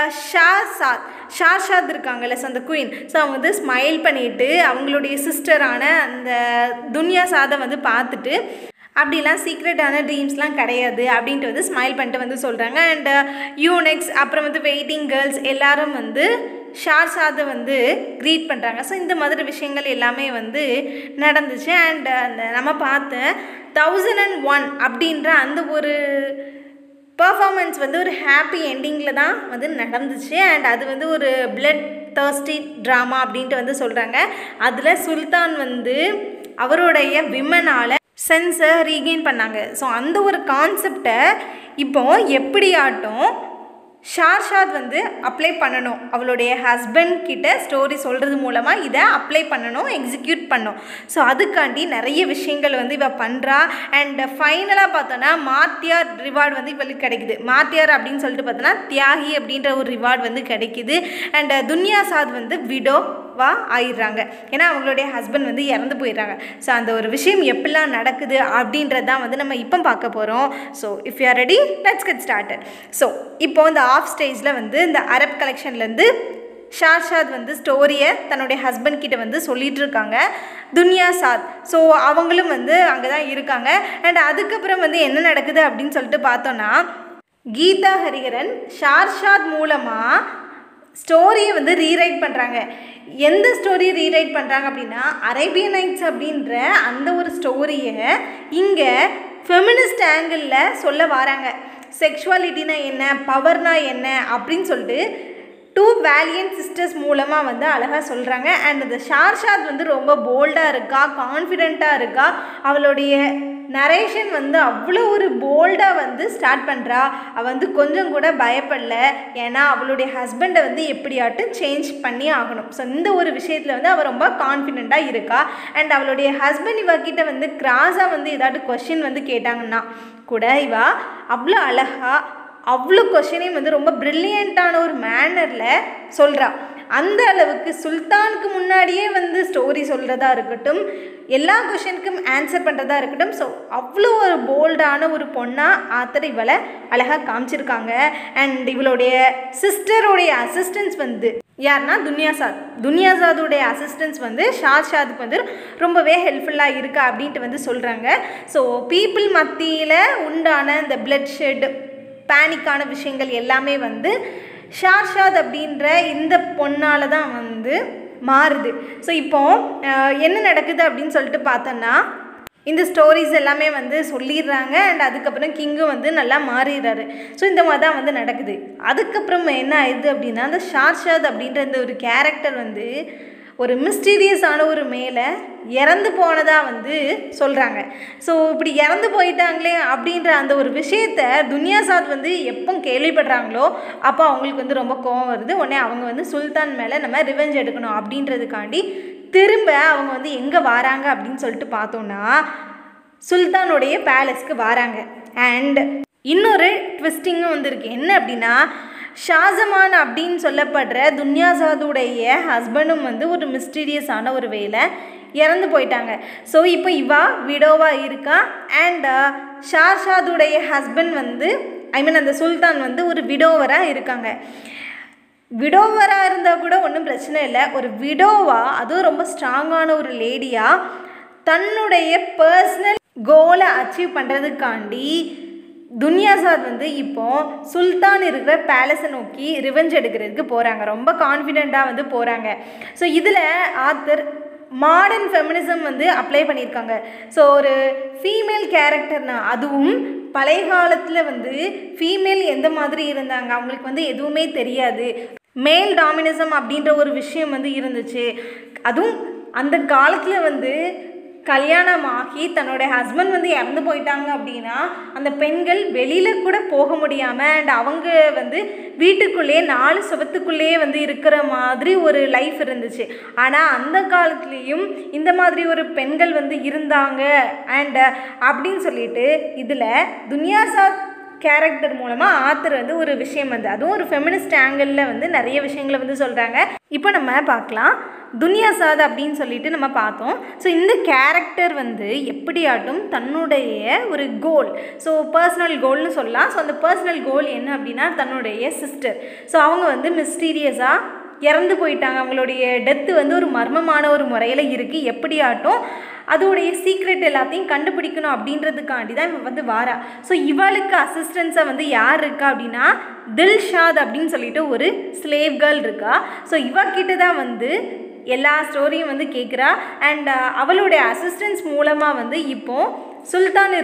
ஷாசாத் ஷார்ஷாத் இருக்காங்கல்ல ஸோ அந்த குயின் ஸோ அவங்க வந்து ஸ்மைல் பண்ணிட்டு அவங்களுடைய சிஸ்டரான அந்த துன்யா சாதை வந்து பார்த்துட்டு அப்படிலாம் சீக்ரெட்டான ட்ரீம்ஸ்லாம் கிடையாது அப்படின்ட்டு வந்து ஸ்மைல் பண்ணிட்டு வந்து சொல்கிறாங்க அண்ட் யூனெக்ஸ் அப்புறம் வந்து வெயிட்டிங் கேர்ள்ஸ் எல்லாரும் வந்து ஷார்ஷாதை வந்து க்ரீட் பண்ணுறாங்க ஸோ இந்த மாதிரி விஷயங்கள் எல்லாமே வந்து நடந்துச்சு அண்ட் அந்த நம்ம பார்த்த தௌசண்ட் அண்ட் ஒன் அப்படின்ற அந்த ஒரு பர்ஃபார்மன்ஸ் வந்து ஒரு ஹாப்பி எண்டிங்கில் தான் வந்து நடந்துச்சு அண்ட் அது வந்து ஒரு பிளட் தர்ஸ்டி ட்ராமா அப்படின்ட்டு வந்து சொல்கிறாங்க அதில் சுல்தான் வந்து அவருடைய விமனால் சென்ஸை ரீகெயின் பண்ணாங்க ஸோ அந்த ஒரு கான்செப்டை இப்போ எப்படியாட்டும் ஷார்ஷாத் வந்து அப்ளை பண்ணணும் அவளுடைய ஹஸ்பண்ட் கிட்ட ஸ்டோரி சொல்கிறது மூலமாக இதை அப்ளை பண்ணணும் எக்ஸிக்யூட் பண்ணணும் ஸோ அதுக்காண்டி நிறைய விஷயங்கள் வந்து இவ பண்ணுறா அண்ட் ஃபைனலாக பார்த்தோன்னா மாத்தியார் ரிவார்டு வந்து இவளுக்கு கிடைக்குது மாத்தியார் அப்படின்னு சொல்லிட்டு பார்த்தோன்னா தியாகி அப்படின்ற ஒரு ரிவார்டு வந்து கிடைக்குது அண்ட் துன்யா சாத் வந்து விடோ வா ஆயிடுறாங்க ஏன்னா அவங்களுடைய ஹஸ்பண்ட் வந்து இறந்து போயிடுறாங்க ஸோ அந்த ஒரு விஷயம் எப்படிலாம் நடக்குது அப்படின்றது தான் வந்து நம்ம இப்போ பார்க்க போகிறோம் so if you are ready let's get started so இப்போ இந்த ஆஃப் ஸ்டேஜில் வந்து இந்த அரப் கலெக்ஷன்லேருந்து ஷார்ஷாத் வந்து ஸ்டோரியை தன்னுடைய ஹஸ்பண்ட் கிட்ட வந்து சொல்லிட்டு இருக்காங்க துன்யா சாத் ஸோ அவங்களும் வந்து அங்கே தான் இருக்காங்க அண்ட் அதுக்கப்புறம் வந்து என்ன நடக்குது அப்படின்னு சொல்லிட்டு பார்த்தோன்னா கீதா ஹரிஹரன் ஷார்ஷாத் மூலமாக ஸ்டோரியை வந்து ரீரைட் பண்ணுறாங்க எந்த ஸ்டோரி ரீரைட் பண்ணுறாங்க அப்படின்னா அரேபியன் நைட்ஸ் அப்படின்ற அந்த ஒரு ஸ்டோரியை இங்கே ஃபெமினிஸ்ட் ஆங்கிளில் சொல்ல வராங்க செக்ஷுவாலிட்டினா என்ன பவர்னா என்ன அப்படின்னு சொல்லிட்டு டூ வேலியன் சிஸ்டர்ஸ் மூலமாக வந்து அழகாக சொல்கிறாங்க அண்ட் இந்த ஷார்ஷாத் வந்து ரொம்ப போல்டாக இருக்கா கான்ஃபிடெண்ட்டாக இருக்கா அவளுடைய நரேஷன் வந்து அவ்வளோ ஒரு போல்டாக வந்து ஸ்டார்ட் பண்ணுறா அவள் வந்து கொஞ்சம் கூட பயப்படல ஏன்னா அவளுடைய ஹஸ்பண்டை வந்து எப்படியாட்டும் சேஞ்ச் பண்ணி ஆகணும் ஸோ இந்த ஒரு விஷயத்தில் வந்து அவள் ரொம்ப கான்ஃபிடெண்ட்டாக இருக்கா அண்ட் அவளுடைய ஹஸ்பண்ட் இவகிட்ட வந்து கிராஸாக வந்து ஏதாட்டு கொஷின் வந்து கேட்டாங்கன்னா கூட இவா அவ்வளோ அழகாக அவ்வளோ கொஷினையும் வந்து ரொம்ப ப்ரில்லியண்ட்டான ஒரு மேனரில் சொல்கிறா அந்த அளவுக்கு சுல்தானுக்கு முன்னாடியே வந்து ஸ்டோரி சொல்கிறதா இருக்கட்டும் எல்லா கொஷனுக்கும் ஆன்சர் பண்ணுறதா இருக்கட்டும் ஸோ அவ்வளோ ஒரு போல்டான ஒரு பொண்ணாக ஆத்தர் இவளை அழகாக காமிச்சிருக்காங்க அண்ட் இவளுடைய சிஸ்டருடைய அசிஸ்டன்ஸ் வந்து யாருன்னா துன்யாசாத் துன்யாசாதுடைய அசிஸ்டன்ஸ் வந்து ஷாத்ஷாதுக்கு வந்து ரொம்பவே ஹெல்ப்ஃபுல்லாக இருக்கா அப்படின்ட்டு வந்து சொல்கிறாங்க ஸோ பீப்புள் மத்தியில் உண்டான இந்த பிளட் ஷெட் பேனிக்கான விஷயங்கள் எல்லாமே வந்து ஷார்ஷாத் அப்படின்ற இந்த பொண்ணால் தான் வந்து மாறுது ஸோ இப்போ அஹ், என்ன நடக்குது அப்படின்னு சொல்லிட்டு பார்த்தோன்னா இந்த ஸ்டோரிஸ் எல்லாமே வந்து சொல்லிடுறாங்க அண்ட் அதுக்கப்புறம் கிங்கும் வந்து நல்லா மாறிடுறாரு ஸோ இந்த மாதிரி தான் வந்து நடக்குது அதுக்கப்புறம் என்ன ஆயிடுது அப்படின்னா அந்த ஷார்ஷாத் அப்படின்ற இந்த ஒரு கேரக்டர் வந்து ஒரு மிஸ்டீரியஸான ஒரு மேலே இறந்து போனதாக வந்து சொல்கிறாங்க ஸோ இப்படி இறந்து போயிட்டாங்களே அப்படின்ற அந்த ஒரு விஷயத்த துன்யாசாத் வந்து எப்போ கேள்விப்படுறாங்களோ அப்போ அவங்களுக்கு வந்து ரொம்ப கோவம் வருது உடனே அவங்க வந்து சுல்தான் மேலே நம்ம ரிவெஞ்ச் எடுக்கணும் அப்படின்றதுக்காண்டி திரும்ப அவங்க வந்து எங்கே வராங்க அப்படின்னு சொல்லிட்டு பார்த்தோன்னா சுல்தானுடைய பேலஸ்க்கு வராங்க அண்ட் இன்னொரு ட்விஸ்டிங்கும் வந்திருக்கு என்ன அப்படின்னா ஷாஜமான் அப்படின்னு சொல்லப்படுற துன்யாசாதுடைய ஹஸ்பண்டும் வந்து ஒரு மிஸ்டீரியஸான ஒரு வேலை இறந்து போயிட்டாங்க ஸோ இப்போ இவா விடோவாக இருக்கா அண்ட் ஷார்ஷாதுடைய ஹஸ்பண்ட் வந்து ஐ மீன் அந்த சுல்தான் வந்து ஒரு விடோவராக இருக்காங்க விடோவராக இருந்தால் கூட ஒன்றும் பிரச்சனை இல்லை ஒரு விடோவா அதுவும் ரொம்ப ஸ்ட்ராங்கான ஒரு லேடியாக தன்னுடைய பர்சனல் கோலை அச்சீவ் பண்ணுறதுக்காண்டி துன்யாசாத் வந்து இப்போ சுல்தான் இருக்கிற பேலஸை நோக்கி ரிவெஞ்ச் எடுக்கிறதுக்கு போகிறாங்க ரொம்ப கான்ஃபிடெண்ட்டாக வந்து போகிறாங்க ஸோ இதில் ஆத்தர் மாடர்ன் ஃபெமினிசம் வந்து அப்ளை பண்ணியிருக்காங்க ஸோ ஒரு ஃபீமேல் கேரக்டர்னா அதுவும் பழைய காலத்தில் வந்து ஃபீமேல் எந்த மாதிரி இருந்தாங்க அவங்களுக்கு வந்து எதுவுமே தெரியாது மேல் டாமினிசம் அப்படின்ற ஒரு விஷயம் வந்து இருந்துச்சு அதுவும் அந்த காலத்தில் வந்து கல்யாணம் ஆகி தன்னுடைய ஹஸ்பண்ட் வந்து இறந்து போயிட்டாங்க அப்படின்னா அந்த பெண்கள் வெளியில் கூட போக முடியாமல் அண்ட் அவங்க வந்து வீட்டுக்குள்ளேயே நாலு சுபத்துக்குள்ளேயே வந்து இருக்கிற மாதிரி ஒரு லைஃப் இருந்துச்சு ஆனால் அந்த காலத்துலேயும் இந்த மாதிரி ஒரு பெண்கள் வந்து இருந்தாங்க அண்ட் அப்படின்னு சொல்லிட்டு இதில் துன்யாசாத் கேரக்டர் மூலமாக ஆத்தர் வந்து ஒரு விஷயம் வந்து அதுவும் ஒரு ஃபெமினிஸ்ட் ஆங்கிளில் வந்து நிறைய விஷயங்களை வந்து சொல்கிறாங்க இப்போ நம்ம பார்க்கலாம் துன்யாசாத் அப்படின்னு சொல்லிட்டு நம்ம பார்த்தோம் ஸோ இந்த கேரக்டர் வந்து எப்படியாட்டும் தன்னுடைய ஒரு கோல் ஸோ பர்சனல் கோல்னு சொல்லலாம் ஸோ அந்த பர்சனல் கோல் என்ன அப்படின்னா தன்னுடைய சிஸ்டர் ஸோ அவங்க வந்து மிஸ்டீரியஸாக இறந்து போயிட்டாங்க அவங்களுடைய டெத்து வந்து ஒரு மர்மமான ஒரு முறையில் இருக்குது எப்படியாட்டும் அதோடைய சீக்ரெட் எல்லாத்தையும் கண்டுபிடிக்கணும் அப்படின்றதுக்காண்டி தான் இவன் வந்து வாரா ஸோ இவளுக்கு அசிஸ்டன்ஸாக வந்து யார் இருக்கா அப்படின்னா தில்ஷாத் அப்படின்னு சொல்லிட்டு ஒரு ஸ்லேவ் கேர்ள் இருக்கா ஸோ இவகிட்ட தான் வந்து எல்லா ஸ்டோரியும் வந்து கேட்குறா அண்ட் அவளுடைய அசிஸ்டன்ஸ் மூலமாக வந்து இப்போ சுல்தான் இருக்கிற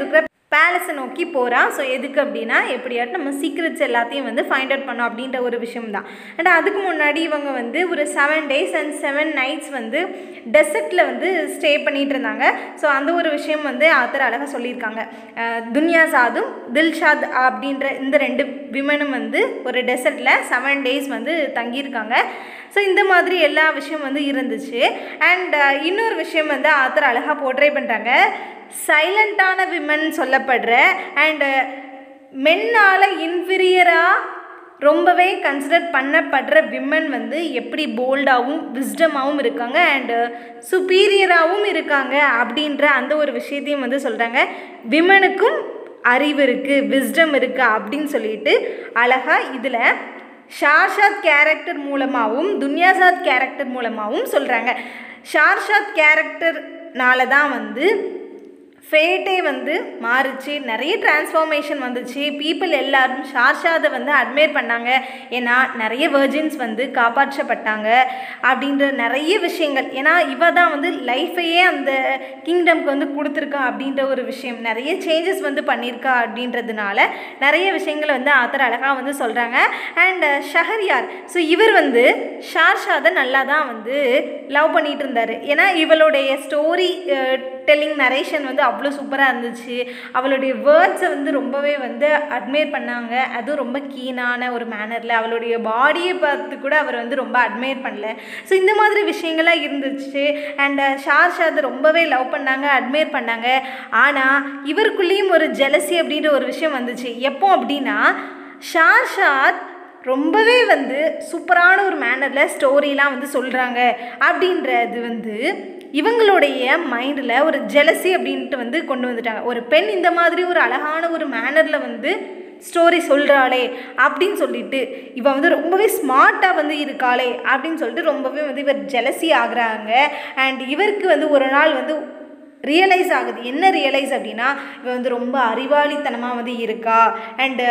பேலஸை நோக்கி போகிறான் ஸோ எதுக்கு அப்படின்னா எப்படியாட்டும் நம்ம சீக்ரெட்ஸ் எல்லாத்தையும் வந்து ஃபைண்ட் அவுட் பண்ணோம் அப்படின்ற ஒரு விஷயம் தான் அண்ட் அதுக்கு முன்னாடி இவங்க வந்து ஒரு seven days and seven nights வந்து டெசர்ட்டில் வந்து ஸ்டே பண்ணிட்டு இருந்தாங்க ஸோ அந்த ஒரு விஷயம் வந்து ஆத்தர் அழகாக சொல்லியிருக்காங்க அஹ் துன்யா சாதும் தில்ஷாத் அப்படின்ற இந்த ரெண்டு விமனும் வந்து ஒரு டெசர்ட்டில் செவன் டேஸ் வந்து தங்கியிருக்காங்க ஸோ இந்த மாதிரி எல்லா விஷயம் வந்து இருந்துச்சு அண்ட் இன்னொரு விஷயம் வந்து ஆத்தர் அழகாக போர்ட்ரே பண்ணுறாங்க சைலண்ட்டான விமன் சொல்லப்படுற அண்டு மென்னால் இன்ஃபீரியராக ரொம்பவே கன்சிடர் பண்ணப்படுற விமன் வந்து எப்படி போல்டாகவும் விஸ்டமாகவும் இருக்காங்க அண்டு சுப்பீரியராகவும் இருக்காங்க அப்படின்ற அந்த ஒரு விஷயத்தையும் வந்து சொல்கிறாங்க விமனுக்கும் அறிவு இருக்குது விஸ்டம் இருக்குது அப்படின்னு சொல்லிட்டு அழகாக இதில் ஷார்ஷாத் கேரக்டர் மூலமாகவும் துன்யாசாத் கேரக்டர் மூலமாகவும் சொல்கிறாங்க ஷார்ஷாத் கேரக்டர்னால தான் வந்து ஃபேட்டே வந்து மாறுச்சு நிறைய டிரான்ஸ்ஃபார்மேஷன் வந்துச்சு பீப்புள் எல்லாரும் ஷார்ஷாதை வந்து அட்மையர் பண்ணாங்க ஏன்னா நிறைய வெர்ஜின்ஸ் வந்து காப்பாற்றப்பட்டாங்க அப்படின்ற நிறைய விஷயங்கள் ஏன்னா இவ தான் வந்து லைஃபையே அந்த கிங்டம்க்கு வந்து கொடுத்துருக்கா அப்படின்ற ஒரு விஷயம் நிறைய சேஞ்சஸ் வந்து பண்ணியிருக்கா அப்படின்றதுனால நிறைய விஷயங்களை வந்து ஆத்தர் அழகாக வந்து சொல்கிறாங்க அண்ட் ஷஹர்யார் ஸோ இவர் வந்து ஷார்ஷாதை நல்லா தான் வந்து லவ் பண்ணிட்டு இருந்தார் ஏன்னா இவளுடைய ஸ்டோரி டெல்லிங் நரேஷன் வந்து அவ்வளோ சூப்பராக இருந்துச்சு அவளுடைய வேர்ட்ஸை வந்து ரொம்பவே வந்து அட்மையர் பண்ணாங்க அதுவும் ரொம்ப கீனான ஒரு மேனரில் அவளுடைய பாடியை பார்த்து கூட அவர் வந்து ரொம்ப அட்மையர் பண்ணல ஸோ இந்த மாதிரி விஷயங்கள்லாம் இருந்துச்சு அண்ட் ஷார்ஷாத் ரொம்பவே லவ் பண்ணாங்க அட்மையர் பண்ணாங்க ஆனால் இவருக்குள்ளேயும் ஒரு ஜெலசி அப்படின்ற ஒரு விஷயம் வந்துச்சு எப்போ அப்படின்னா ஷார்ஷாத் ரொம்பவே வந்து சூப்பரான ஒரு மேனரில் ஸ்டோரிலாம் வந்து சொல்கிறாங்க அப்படின்றது வந்து இவங்களுடைய மைண்டில் ஒரு ஜெலசி அப்படின்ட்டு வந்து கொண்டு வந்துட்டாங்க ஒரு பெண் இந்த மாதிரி ஒரு அழகான ஒரு மேனரில் வந்து ஸ்டோரி சொல்கிறாளே அப்படின்னு சொல்லிட்டு இவ வந்து ரொம்பவே ஸ்மார்ட்டாக வந்து இருக்காளே அப்படின்னு சொல்லிட்டு ரொம்பவே வந்து இவர் ஜெலசி ஆகுறாங்க அண்ட் இவருக்கு வந்து ஒரு நாள் வந்து ரியலைஸ் ஆகுது என்ன ரியலைஸ் அப்படின்னா இவ வந்து ரொம்ப அறிவாளித்தனமாக வந்து இருக்கா அண்டு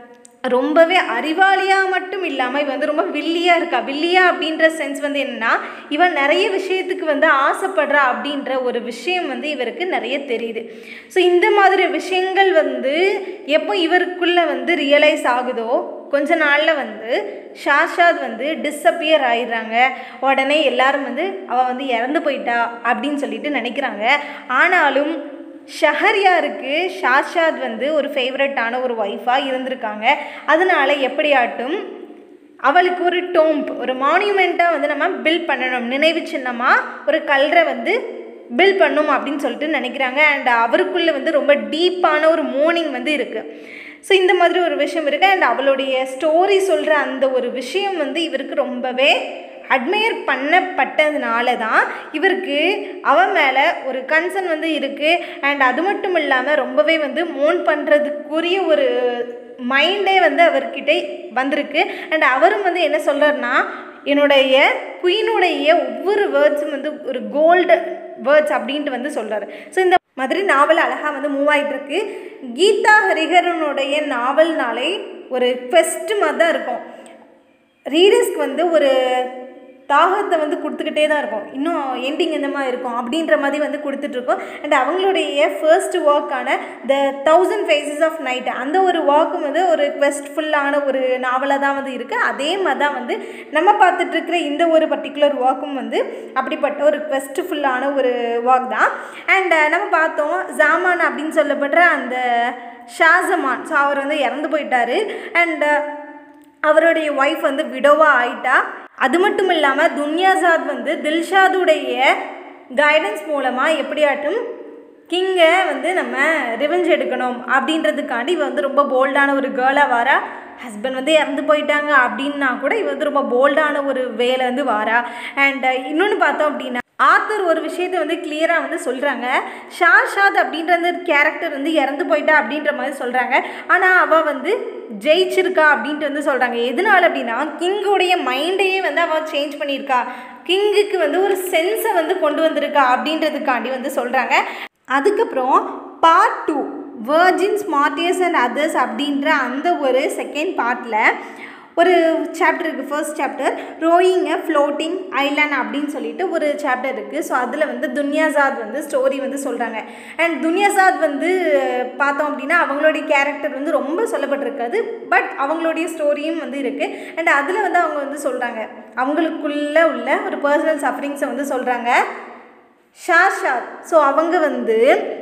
ரொம்பவே அறிவாளியாக மட்டும் இல்லாமல் இவன் வந்து ரொம்ப வில்லியாக இருக்கா வில்லியா அப்படின்ற சென்ஸ் வந்து என்னென்னா இவன் நிறைய விஷயத்துக்கு வந்து ஆசைப்படுறா அப்படின்ற ஒரு விஷயம் வந்து இவருக்கு நிறைய தெரியுது ஸோ இந்த மாதிரி விஷயங்கள் வந்து எப்போ இவருக்குள்ளே வந்து ரியலைஸ் ஆகுதோ கொஞ்ச நாளில் வந்து ஷாஷாத் வந்து டிஸப்பியர் ஆயிடுறாங்க உடனே எல்லாரும் வந்து அவள் வந்து இறந்து போயிட்டா அப்படின்னு சொல்லிட்டு நினைக்கிறாங்க ஆனாலும் ஷஹர்யாருக்கு ஷாஷாத் வந்து ஒரு ஃபேவரட்டான ஒரு ஒய்ஃபாக இருந்திருக்காங்க அதனால எப்படியாட்டும் அவளுக்கு ஒரு டோம்ப் ஒரு மான்யூமெண்ட்டாக வந்து நம்ம பில்ட் பண்ணணும் நினைவு சின்னமாக ஒரு கல்றை வந்து பில்ட் பண்ணும் அப்படின்னு சொல்லிட்டு நினைக்கிறாங்க அண்ட் அவருக்குள்ளே வந்து ரொம்ப டீப்பான ஒரு மோர்னிங் வந்து இருக்குது ஸோ இந்த மாதிரி ஒரு விஷயம் இருக்குது அண்ட் அவளுடைய ஸ்டோரி சொல்கிற அந்த ஒரு விஷயம் வந்து இவருக்கு ரொம்பவே அட்மையர் பண்ணப்பட்டதுனால தான் இவருக்கு அவன் மேலே ஒரு கன்சர்ன் வந்து இருக்குது அண்ட் அது மட்டும் இல்லாமல் ரொம்பவே வந்து மோன் பண்ணுறதுக்குரிய ஒரு மைண்டே வந்து அவர்கிட்ட வந்திருக்கு அண்ட் அவரும் வந்து என்ன சொல்கிறாருன்னா என்னுடைய குயினுடைய ஒவ்வொரு வேர்ட்ஸும் வந்து ஒரு கோல்டு வேர்ட்ஸ் அப்படின்ட்டு வந்து சொல்கிறாரு ஸோ இந்த மாதிரி நாவல் அழகாக வந்து மூவ் ஆகிட்டுருக்கு கீதா ஹரிஹரனுடைய நாவல்னாலே ஒரு ஃபெஸ்ட் மாதிரி தான் இருக்கும் ரீடர்ஸ்க்கு வந்து ஒரு தாகத்தை வந்து கொடுத்துக்கிட்டே தான் இருக்கும் இன்னும் எண்டிங் எந்த மாதிரி இருக்கும் அப்படின்ற மாதிரி வந்து கொடுத்துட்ருக்கோம் அண்ட் அவங்களுடைய ஃபர்ஸ்ட் ஒர்க்கான the thousand faces of night அந்த ஒரு வாக்கும் வந்து ஒரு குவெஸ்ட்ஃபுல்லான ஒரு நாவலாக தான் வந்து இருக்குது அதே மாதிரி தான் வந்து நம்ம பார்த்துட்ருக்கிற இந்த ஒரு பர்டிகுலர் வாக்கும் வந்து அப்படிப்பட்ட ஒரு குவெஸ்ட்ஃபுல்லான ஒரு வாக் தான் அண்ட் நம்ம பார்த்தோம் ஜாமான் அப்படின்னு சொல்லப்படுற அந்த ஷாசமான் ஸோ அவர் வந்து இறந்து போயிட்டாரு அண்ட் அவருடைய ஒய்ஃப் வந்து விடோவாக ஆயிட்டா அது மட்டும் இல்லாமல் துன்யாசாத் வந்து தில்ஷாதுடைய கைடன்ஸ் மூலமாக எப்படியாட்டும் கிங்கை வந்து நம்ம ரிவெஞ்ச் எடுக்கணும் அப்படின்றதுக்காண்டி இவ வந்து ரொம்ப போல்டான ஒரு கேர்ளாக வாரா ஹஸ்பண்ட் வந்து இறந்து போயிட்டாங்க அப்படின்னா கூட இவ வந்து ரொம்ப போல்டான ஒரு வேலை வந்து வாரா அண்ட் இன்னொன்று பார்த்தோம் அப்படின்னா ஆத்தர் ஒரு விஷயத்தை வந்து கிளியராக வந்து சொல்கிறாங்க ஷாஷாத் அப்படின்ற அந்த கேரக்டர் வந்து இறந்து போயிட்டா அப்படின்ற மாதிரி சொல்கிறாங்க ஆனால் அவள் வந்து ஜெயிச்சிருக்கா அப்படின்ட்டு வந்து சொல்கிறாங்க எதனால அப்படின்னா கிங்குடைய மைண்டையே வந்து அவள் சேஞ்ச் பண்ணியிருக்கா கிங்குக்கு வந்து ஒரு சென்ஸை வந்து கொண்டு வந்திருக்கா அப்படின்றதுக்காண்டி வந்து சொல்கிறாங்க அதுக்கப்புறம் part two virgin martyrs and others அப்படின்ற அந்த ஒரு செகண்ட் பார்ட்டில் ஒரு சாப்டர் இருக்குது first chapter rowing a floating island அப்படின்னு சொல்லிட்டு ஒரு சாப்டர் இருக்குது ஸோ அதில் வந்து துன்யாசாத் வந்து ஸ்டோரி வந்து சொல்கிறாங்க அண்ட் துன்யாசாத் வந்து பார்த்தோம் அப்படின்னா அவங்களுடைய கேரக்டர் வந்து ரொம்ப சொல்லப்பட்டிருக்காது பட் அவங்களுடைய ஸ்டோரியும் வந்து இருக்குது அண்ட் அதில் வந்து அவங்க வந்து சொல்கிறாங்க அவங்களுக்குள்ள உள்ள ஒரு பர்சனல் சஃபரிங்ஸை வந்து சொல்கிறாங்க ஷாஷாத் ஸோ அவங்க வந்து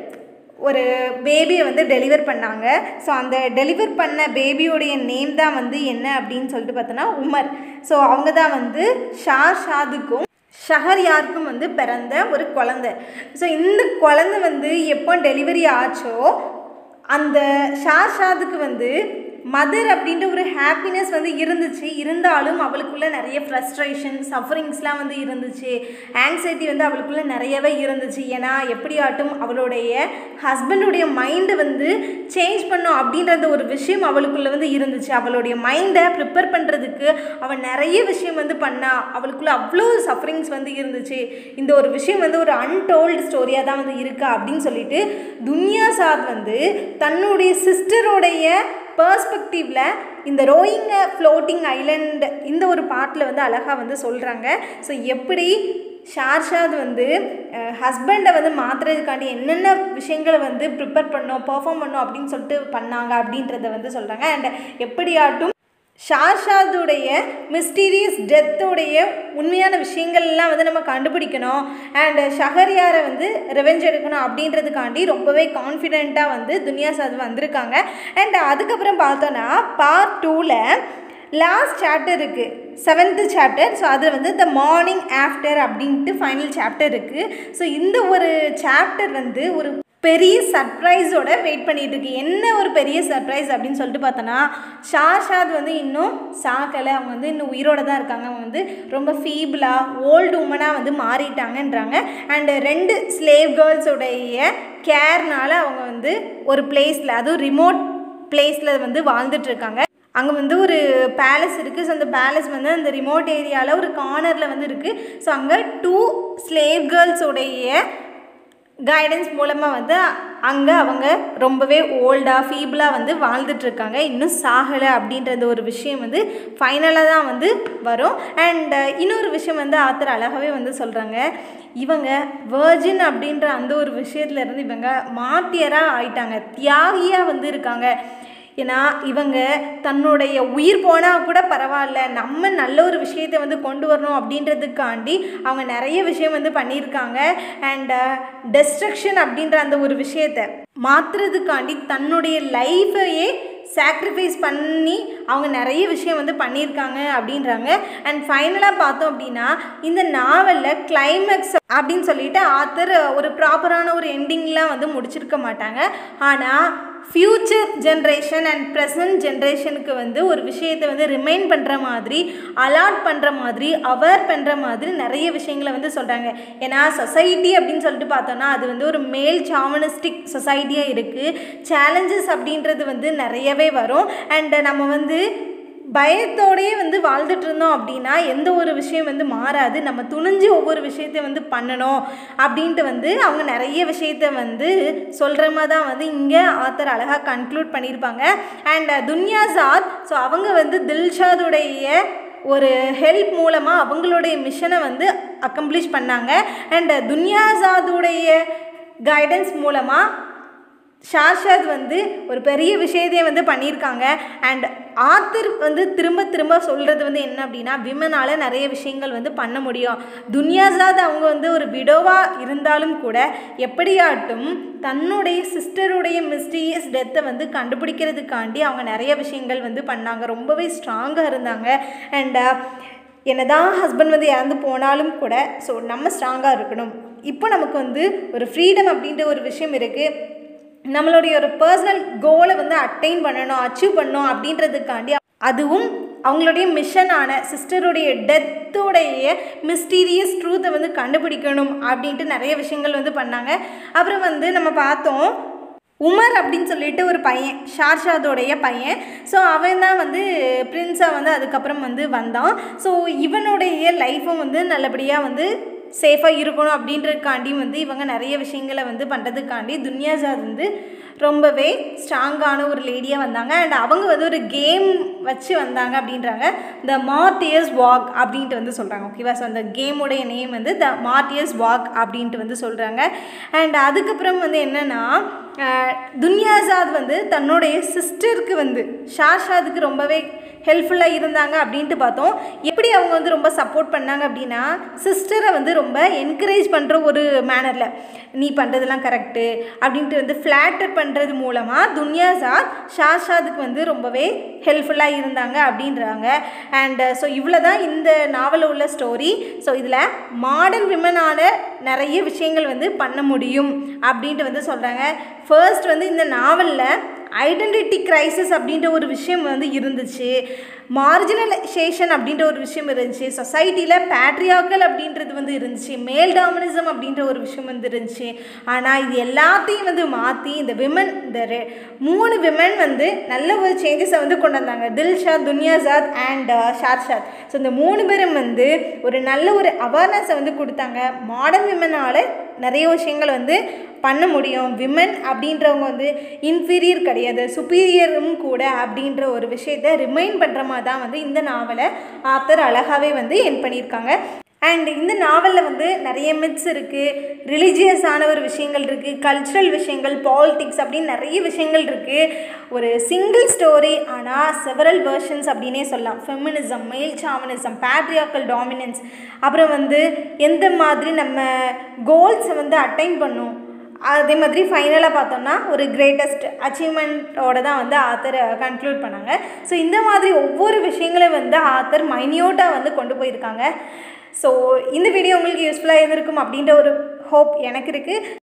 ஒரு பேபியை வந்து டெலிவர் பண்ணாங்க ஸோ அந்த டெலிவர் பண்ண பேபியோடைய நேம் தான் வந்து என்ன அப்படின்னு சொல்லிட்டு பார்த்தோன்னா உமர் ஸோ அவங்க தான் வந்து ஷா ஷாதுக்கும் ஷஹர்யாருக்கும் வந்து பிறந்த ஒரு குழந்தை ஸோ இந்த குழந்தை வந்து எப்போ டெலிவரி ஆச்சோ அந்த ஷாஷாதுக்கு வந்து மதர் அப்படின்ற ஒரு ஹாப்பினஸ் வந்து இருந்துச்சு இருந்தாலும் அவளுக்குள்ள நிறைய ஃப்ரஸ்ட்ரேஷன் சஃபரிங்ஸ்லாம் வந்து இருந்துச்சு ஆங்ஸைட்டி வந்து அவளுக்குள்ள நிறையவே இருந்துச்சு ஏன்னா எப்படியாட்டும் அவளுடைய ஹஸ்பண்டுடைய மைண்டை வந்து சேஞ்ச் பண்ணும் அப்படின்றது ஒரு விஷயம் அவளுக்குள்ள வந்து இருந்துச்சு அவளுடைய மைண்டை ப்ரிப்பேர் பண்ணுறதுக்கு அவள் நிறைய விஷயம் வந்து பண்ணா அவளுக்குள்ள அவ்வளோ சஃபரிங்ஸ் வந்து இருந்துச்சு இந்த ஒரு விஷயம் வந்து ஒரு அன்டோல்டு ஸ்டோரியாக தான் வந்து இருக்கா அப்படின்னு சொல்லிட்டு துன்யா சாத் வந்து தன்னுடைய சிஸ்டருடைய பர்ஸ்பெக்டிவில் இந்த ரோயிங்க ஃப்ளோட்டிங் ஐலண்ட் இந்த ஒரு பாட்டில் வந்து அழகாக வந்து சொல்கிறாங்க ஸோ எப்படி ஷார்ஷாத் வந்து ஹஸ்பண்டை வந்து மாற்றுறதுக்காண்டி என்னென்ன விஷயங்களை வந்து ப்ரிப்பேர் பண்ணோம் பெர்ஃபார்ம் பண்ணோம் அப்படின்னு சொல்லிட்டு பண்ணாங்க அப்படின்றத வந்து சொல்கிறாங்க அண்ட் எப்படியாட்டும் ஷார்ஷாதுடைய மிஸ்டீரியஸ் டெத்தோடைய உண்மையான விஷயங்கள்லாம் வந்து நம்ம கண்டுபிடிக்கணும் அண்ட் ஷஹர்யாரை வந்து ரெவெஞ்ச் எடுக்கணும் அப்படின்றதுக்காண்டி ரொம்பவே கான்ஃபிடெண்ட்டாக வந்து துனியாசாத் வந்திருக்காங்க அண்ட் அதுக்கப்புறம் பார்த்தோன்னா பார்ட் டூவில் லாஸ்ட் சாப்டர் இருக்குது செவன்த்து சாப்டர் ஸோ அது வந்து த மார்னிங் ஆஃப்டர் அப்படின்ட்டு ஃபைனல் சாப்டர் இருக்குது ஸோ இந்த ஒரு சாப்டர் வந்து ஒரு பெரிய சர்ப்ரைஸோட வெயிட் பண்ணிட்டு இருக்கு என்ன ஒரு பெரிய சர்ப்ரைஸ் அப்படின்னு சொல்லிட்டு பார்த்தோன்னா ஷாஷாத் வந்து இன்னும் சாக்கலை அவங்க வந்து இன்னும் உயிரோட தான் இருக்காங்க அவங்க வந்து ரொம்ப ஃபீபிளாக ஓல்டு உமனாக வந்து மாறிட்டாங்கன்றாங்க அண்டு ரெண்டு ஸ்லேவ் கேர்ள்ஸோடைய கேர்னால அவங்க வந்து ஒரு பிளேஸில் அதுவும் ரிமோட் பிளேஸில் வந்து வாழ்ந்துட்டு இருக்காங்க அங்கே வந்து ஒரு பேலஸ் இருக்குது ஸோ அந்த பேலஸ் வந்து அந்த ரிமோட் ஏரியாவில் ஒரு கார்னரில் வந்து இருக்குது ஸோ அங்கே டூ ஸ்லேவ் கேர்ள்ஸோடைய கைடன்ஸ் மூலமாக வந்து அங்கே அவங்க ரொம்பவே ஓல்டாக ஃபீபிளாக வந்து வாழ்ந்துட்டுருக்காங்க இன்னும் சாகலை அப்படின்றது ஒரு விஷயம் வந்து ஃபைனலாக தான் வந்து வரும் அண்ட் இன்னொரு விஷயம் வந்து ஆத்தர் அழகாகவே வந்து சொல்கிறாங்க இவங்க வேர்ஜின் அப்படின்ற அந்த ஒரு விஷயத்துலேருந்து இவங்க மாட்டியராக ஆயிட்டாங்க தியாகியாக வந்து இருக்காங்க ஏன்னா இவங்க தன்னுடைய உயிர் போனால் கூட பரவாயில்ல நம்ம நல்ல ஒரு விஷயத்தை வந்து கொண்டு வரணும் அப்படின்றதுக்காண்டி அவங்க நிறைய விஷயம் வந்து பண்ணியிருக்காங்க அண்ட் டெஸ்ட்ரக்ஷன் அப்படின்ற அந்த ஒரு விஷயத்தை மாற்றுறதுக்காண்டி தன்னுடைய லைஃபையே சாக்ரிஃபைஸ் பண்ணி அவங்க நிறைய விஷயம் வந்து பண்ணியிருக்காங்க அப்படின்றாங்க அண்ட் ஃபைனலாக பார்த்தோம் அப்படின்னா இந்த நாவலில் கிளைமேக்ஸ் அப்படின்னு சொல்லிட்டு ஆத்தர் ஒரு ப்ராப்பரான ஒரு எண்டிங்லாம் வந்து முடிச்சிருக்க மாட்டாங்க ஆனால் ஃப்யூச்சர் ஜென்ரேஷன் அண்ட் ப்ரெசன்ட் ஜென்ரேஷனுக்கு வந்து ஒரு விஷயத்தை வந்து ரிமைண்ட் பண்ணுற மாதிரி அலாட் பண்ணுற மாதிரி அவேர் பண்ணுற மாதிரி நிறைய விஷயங்களை வந்து சொல்கிறாங்க ஏன்னா சொசைட்டி அப்படின்னு சொல்லிட்டு பார்த்தோன்னா அது வந்து ஒரு மேல் சாமனிஸ்டிக் சொசைட்டியாக இருக்குது சேலஞ்சஸ் அப்படின்றது வந்து நிறையவே வரும் அண்ட் நம்ம வந்து பயத்தோடையே வந்து வாழ்ந்துட்டு இருந்தோம் அப்படின்னா எந்த ஒரு விஷயம் வந்து மாறாது நம்ம துணிஞ்சு ஒவ்வொரு விஷயத்தையும் வந்து பண்ணணும் அப்படின்ட்டு வந்து அவங்க நிறைய விஷயத்த வந்து சொல்கிற மாதிரி தான் வந்து இங்கே ஆத்தர் அழகாக கன்க்ளூட் பண்ணியிருப்பாங்க அண்ட் துன்யாசாத் ஸோ அவங்க வந்து தில்ஷாதுடைய ஒரு ஹெல்ப் மூலமாக அவங்களுடைய மிஷனை வந்து அக்கம்ப்ளிஷ் பண்ணாங்க அண்ட் துன்யாசாதுடைய கைடன்ஸ் மூலமாக ஷாஷாத் வந்து ஒரு பெரிய விஷயத்தையே வந்து பண்ணியிருக்காங்க அண்ட் ஆத்தர் வந்து திரும்ப திரும்ப சொல்கிறது வந்து என்ன அப்படின்னா விமனால் நிறைய விஷயங்கள் வந்து பண்ண முடியும் துன்யாசாத் அவங்க வந்து ஒரு விடோவாக இருந்தாலும் கூட எப்படியாட்டும் தன்னுடைய சிஸ்டருடைய மிஸ்டீரியஸ் டெத்தை வந்து கண்டுபிடிக்கிறதுக்காண்டி அவங்க நிறைய விஷயங்கள் வந்து பண்ணாங்க ரொம்பவே ஸ்ட்ராங்காக இருந்தாங்க அண்ட் என்னதான் ஹஸ்பண்ட் வந்து இறந்து போனாலும் கூட ஸோ நம்ம ஸ்ட்ராங்காக இருக்கணும் இப்போ நமக்கு வந்து ஒரு ஃப்ரீடம் அப்படின்ற ஒரு விஷயம் இருக்குது நம்மளுடைய ஒரு பர்சனல் கோலை வந்து அட்டைன் பண்ணணும் அச்சீவ் பண்ணணும் அப்படின்றதுக்காண்டி அதுவும் அவங்களுடைய மிஷனான சிஸ்டருடைய டெத்தோடைய மிஸ்டீரியஸ் ட்ரூத்தை வந்து கண்டுபிடிக்கணும் அப்படின்ட்டு நிறைய விஷயங்கள் வந்து பண்ணாங்க அப்புறம் வந்து நம்ம பார்த்தோம் உமர் அப்படின்னு சொல்லிட்டு ஒரு பையன் ஷார்ஷாதோடைய பையன் ஸோ அவன் தான் வந்து பிரின்ஸாக வந்து அதுக்கப்புறம் வந்து வந்தான் ஸோ இவனுடைய லைஃப்பும் வந்து நல்லபடியாக வந்து சேஃபாக இருக்கணும் அப்படின்றதுக்காண்டி வந்து இவங்க நிறைய விஷயங்களை வந்து பண்ணுறதுக்காண்டி துன்யாசாத் வந்து ரொம்பவே ஸ்ட்ராங்கான ஒரு லேடியாக வந்தாங்க அண்ட் அவங்க வந்து ஒரு கேம் வச்சு வந்தாங்க அப்படின்றாங்க த மார்டியஸ் வாக் அப்படின்ட்டு வந்து சொல்கிறாங்க ஓகேவா ஸோ அந்த கேமுடைய நேம் வந்து த மார்டியஸ் வாக் அப்படின்ட்டு வந்து சொல்கிறாங்க அண்ட் அதுக்கப்புறம் வந்து என்னென்னா துன்யாசாத் வந்து தன்னுடைய சிஸ்டருக்கு வந்து ஷாஷாதுக்கு ரொம்பவே ஹெல்ப்ஃபுல்லாக இருந்தாங்க அப்படின்ட்டு பார்த்தோம் எப்படி அவங்க வந்து ரொம்ப சப்போர்ட் பண்ணாங்க அப்படின்னா சிஸ்டரை வந்து ரொம்ப என்கரேஜ் பண்ணுற ஒரு மேனரில் நீ பண்ணுறதெல்லாம் கரெக்டு அப்படின்ட்டு வந்து ஃப்ளாட்டர் பண்ணுறது மூலமாக துன்யாசாத் ஷாஷாதுக்கு வந்து ரொம்பவே ஹெல்ப்ஃபுல்லாக இருந்தாங்க அப்படின்றாங்க அண்ட் ஸோ இவ்வளோ தான் இந்த நாவலில் உள்ள ஸ்டோரி ஸோ இதில் மாடர்ன் விமனால் நிறைய விஷயங்கள் வந்து பண்ண முடியும் அப்படின்ட்டு வந்து சொல்கிறாங்க ஃபர்ஸ்ட் வந்து இந்த நாவலில் ஐடென்டிட்டி கிரைசிஸ் அப்படின்ற ஒரு விஷயம் வந்து இருந்துச்சு மார்ஜினலைசேஷன் அப்படின்ற ஒரு விஷயம் இருந்துச்சு சொசைட்டியில் பேட்ரியாக்கல் அப்படின்றது வந்து இருந்துச்சு மேல் டாமினிசம் அப்படின்ற ஒரு விஷயம் வந்து இருந்துச்சு ஆனால் இது எல்லாத்தையும் வந்து மாற்றி இந்த விமன் இந்த ரெ- மூணு விமன் வந்து நல்ல ஒரு சேஞ்சஸை வந்து கொண்டு வந்தாங்க Dilshad Dunyazad and Shahrzad so இந்த மூணு பேரும் வந்து ஒரு நல்ல ஒரு அவேர்னஸை வந்து கொடுத்தாங்க மாடர்ன் விமனால் நிறைய விஷயங்கள் வந்து பண்ண முடியும் விமன் அப்படின்றவங்க வந்து இன்ஃபீரியர் கிடையாது சுப்பீரியரும் கூட அப்படின்ற ஒரு விஷயத்தை ரிமைண்ட் பண்ணுற மாதிரி தான் வந்து இந்த நாவலை ஆத்தர் அழகாகவே வந்து என் பண்ணியிருக்காங்க அண்ட் இந்த நாவலில் வந்து நிறைய மித்ஸ் இருக்குது ரிலீஜியஸான ஒரு விஷயங்கள் இருக்குது கல்ச்சுரல் விஷயங்கள் பாலிடிக்ஸ் அப்படின்னு நிறைய விஷயங்கள் இருக்குது ஒரு சிங்கிள் ஸ்டோரி ஆனால் செவரல் வெர்ஷன்ஸ் அப்படின்னே சொல்லலாம் ஃபெமினிசம் மேல் சாமனிசம் பேட்ரியாக்கல் டாமினன்ஸ் அப்புறம் வந்து எந்த மாதிரி நம்ம கோல்ஸை வந்து அட்டைன் பண்ணும் அதே மாதிரி ஃபைனலாக பார்த்தோம்னா ஒரு கிரேட்டஸ்ட் அச்சீவ்மெண்ட்டோட தான் வந்து ஆத்தர் கன்க்ளூட் பண்ணாங்க ஸோ இந்த மாதிரி ஒவ்வொரு விஷயங்களையும் வந்து ஆத்தர் மைன்யூட்டாக வந்து கொண்டு போயிருக்காங்க ஸோ இந்த வீடியோ உங்களுக்கு யூஸ்ஃபுல்லாக இருந்திருக்கும் அப்படின்ற ஒரு ஹோப் எனக்கு இருக்குது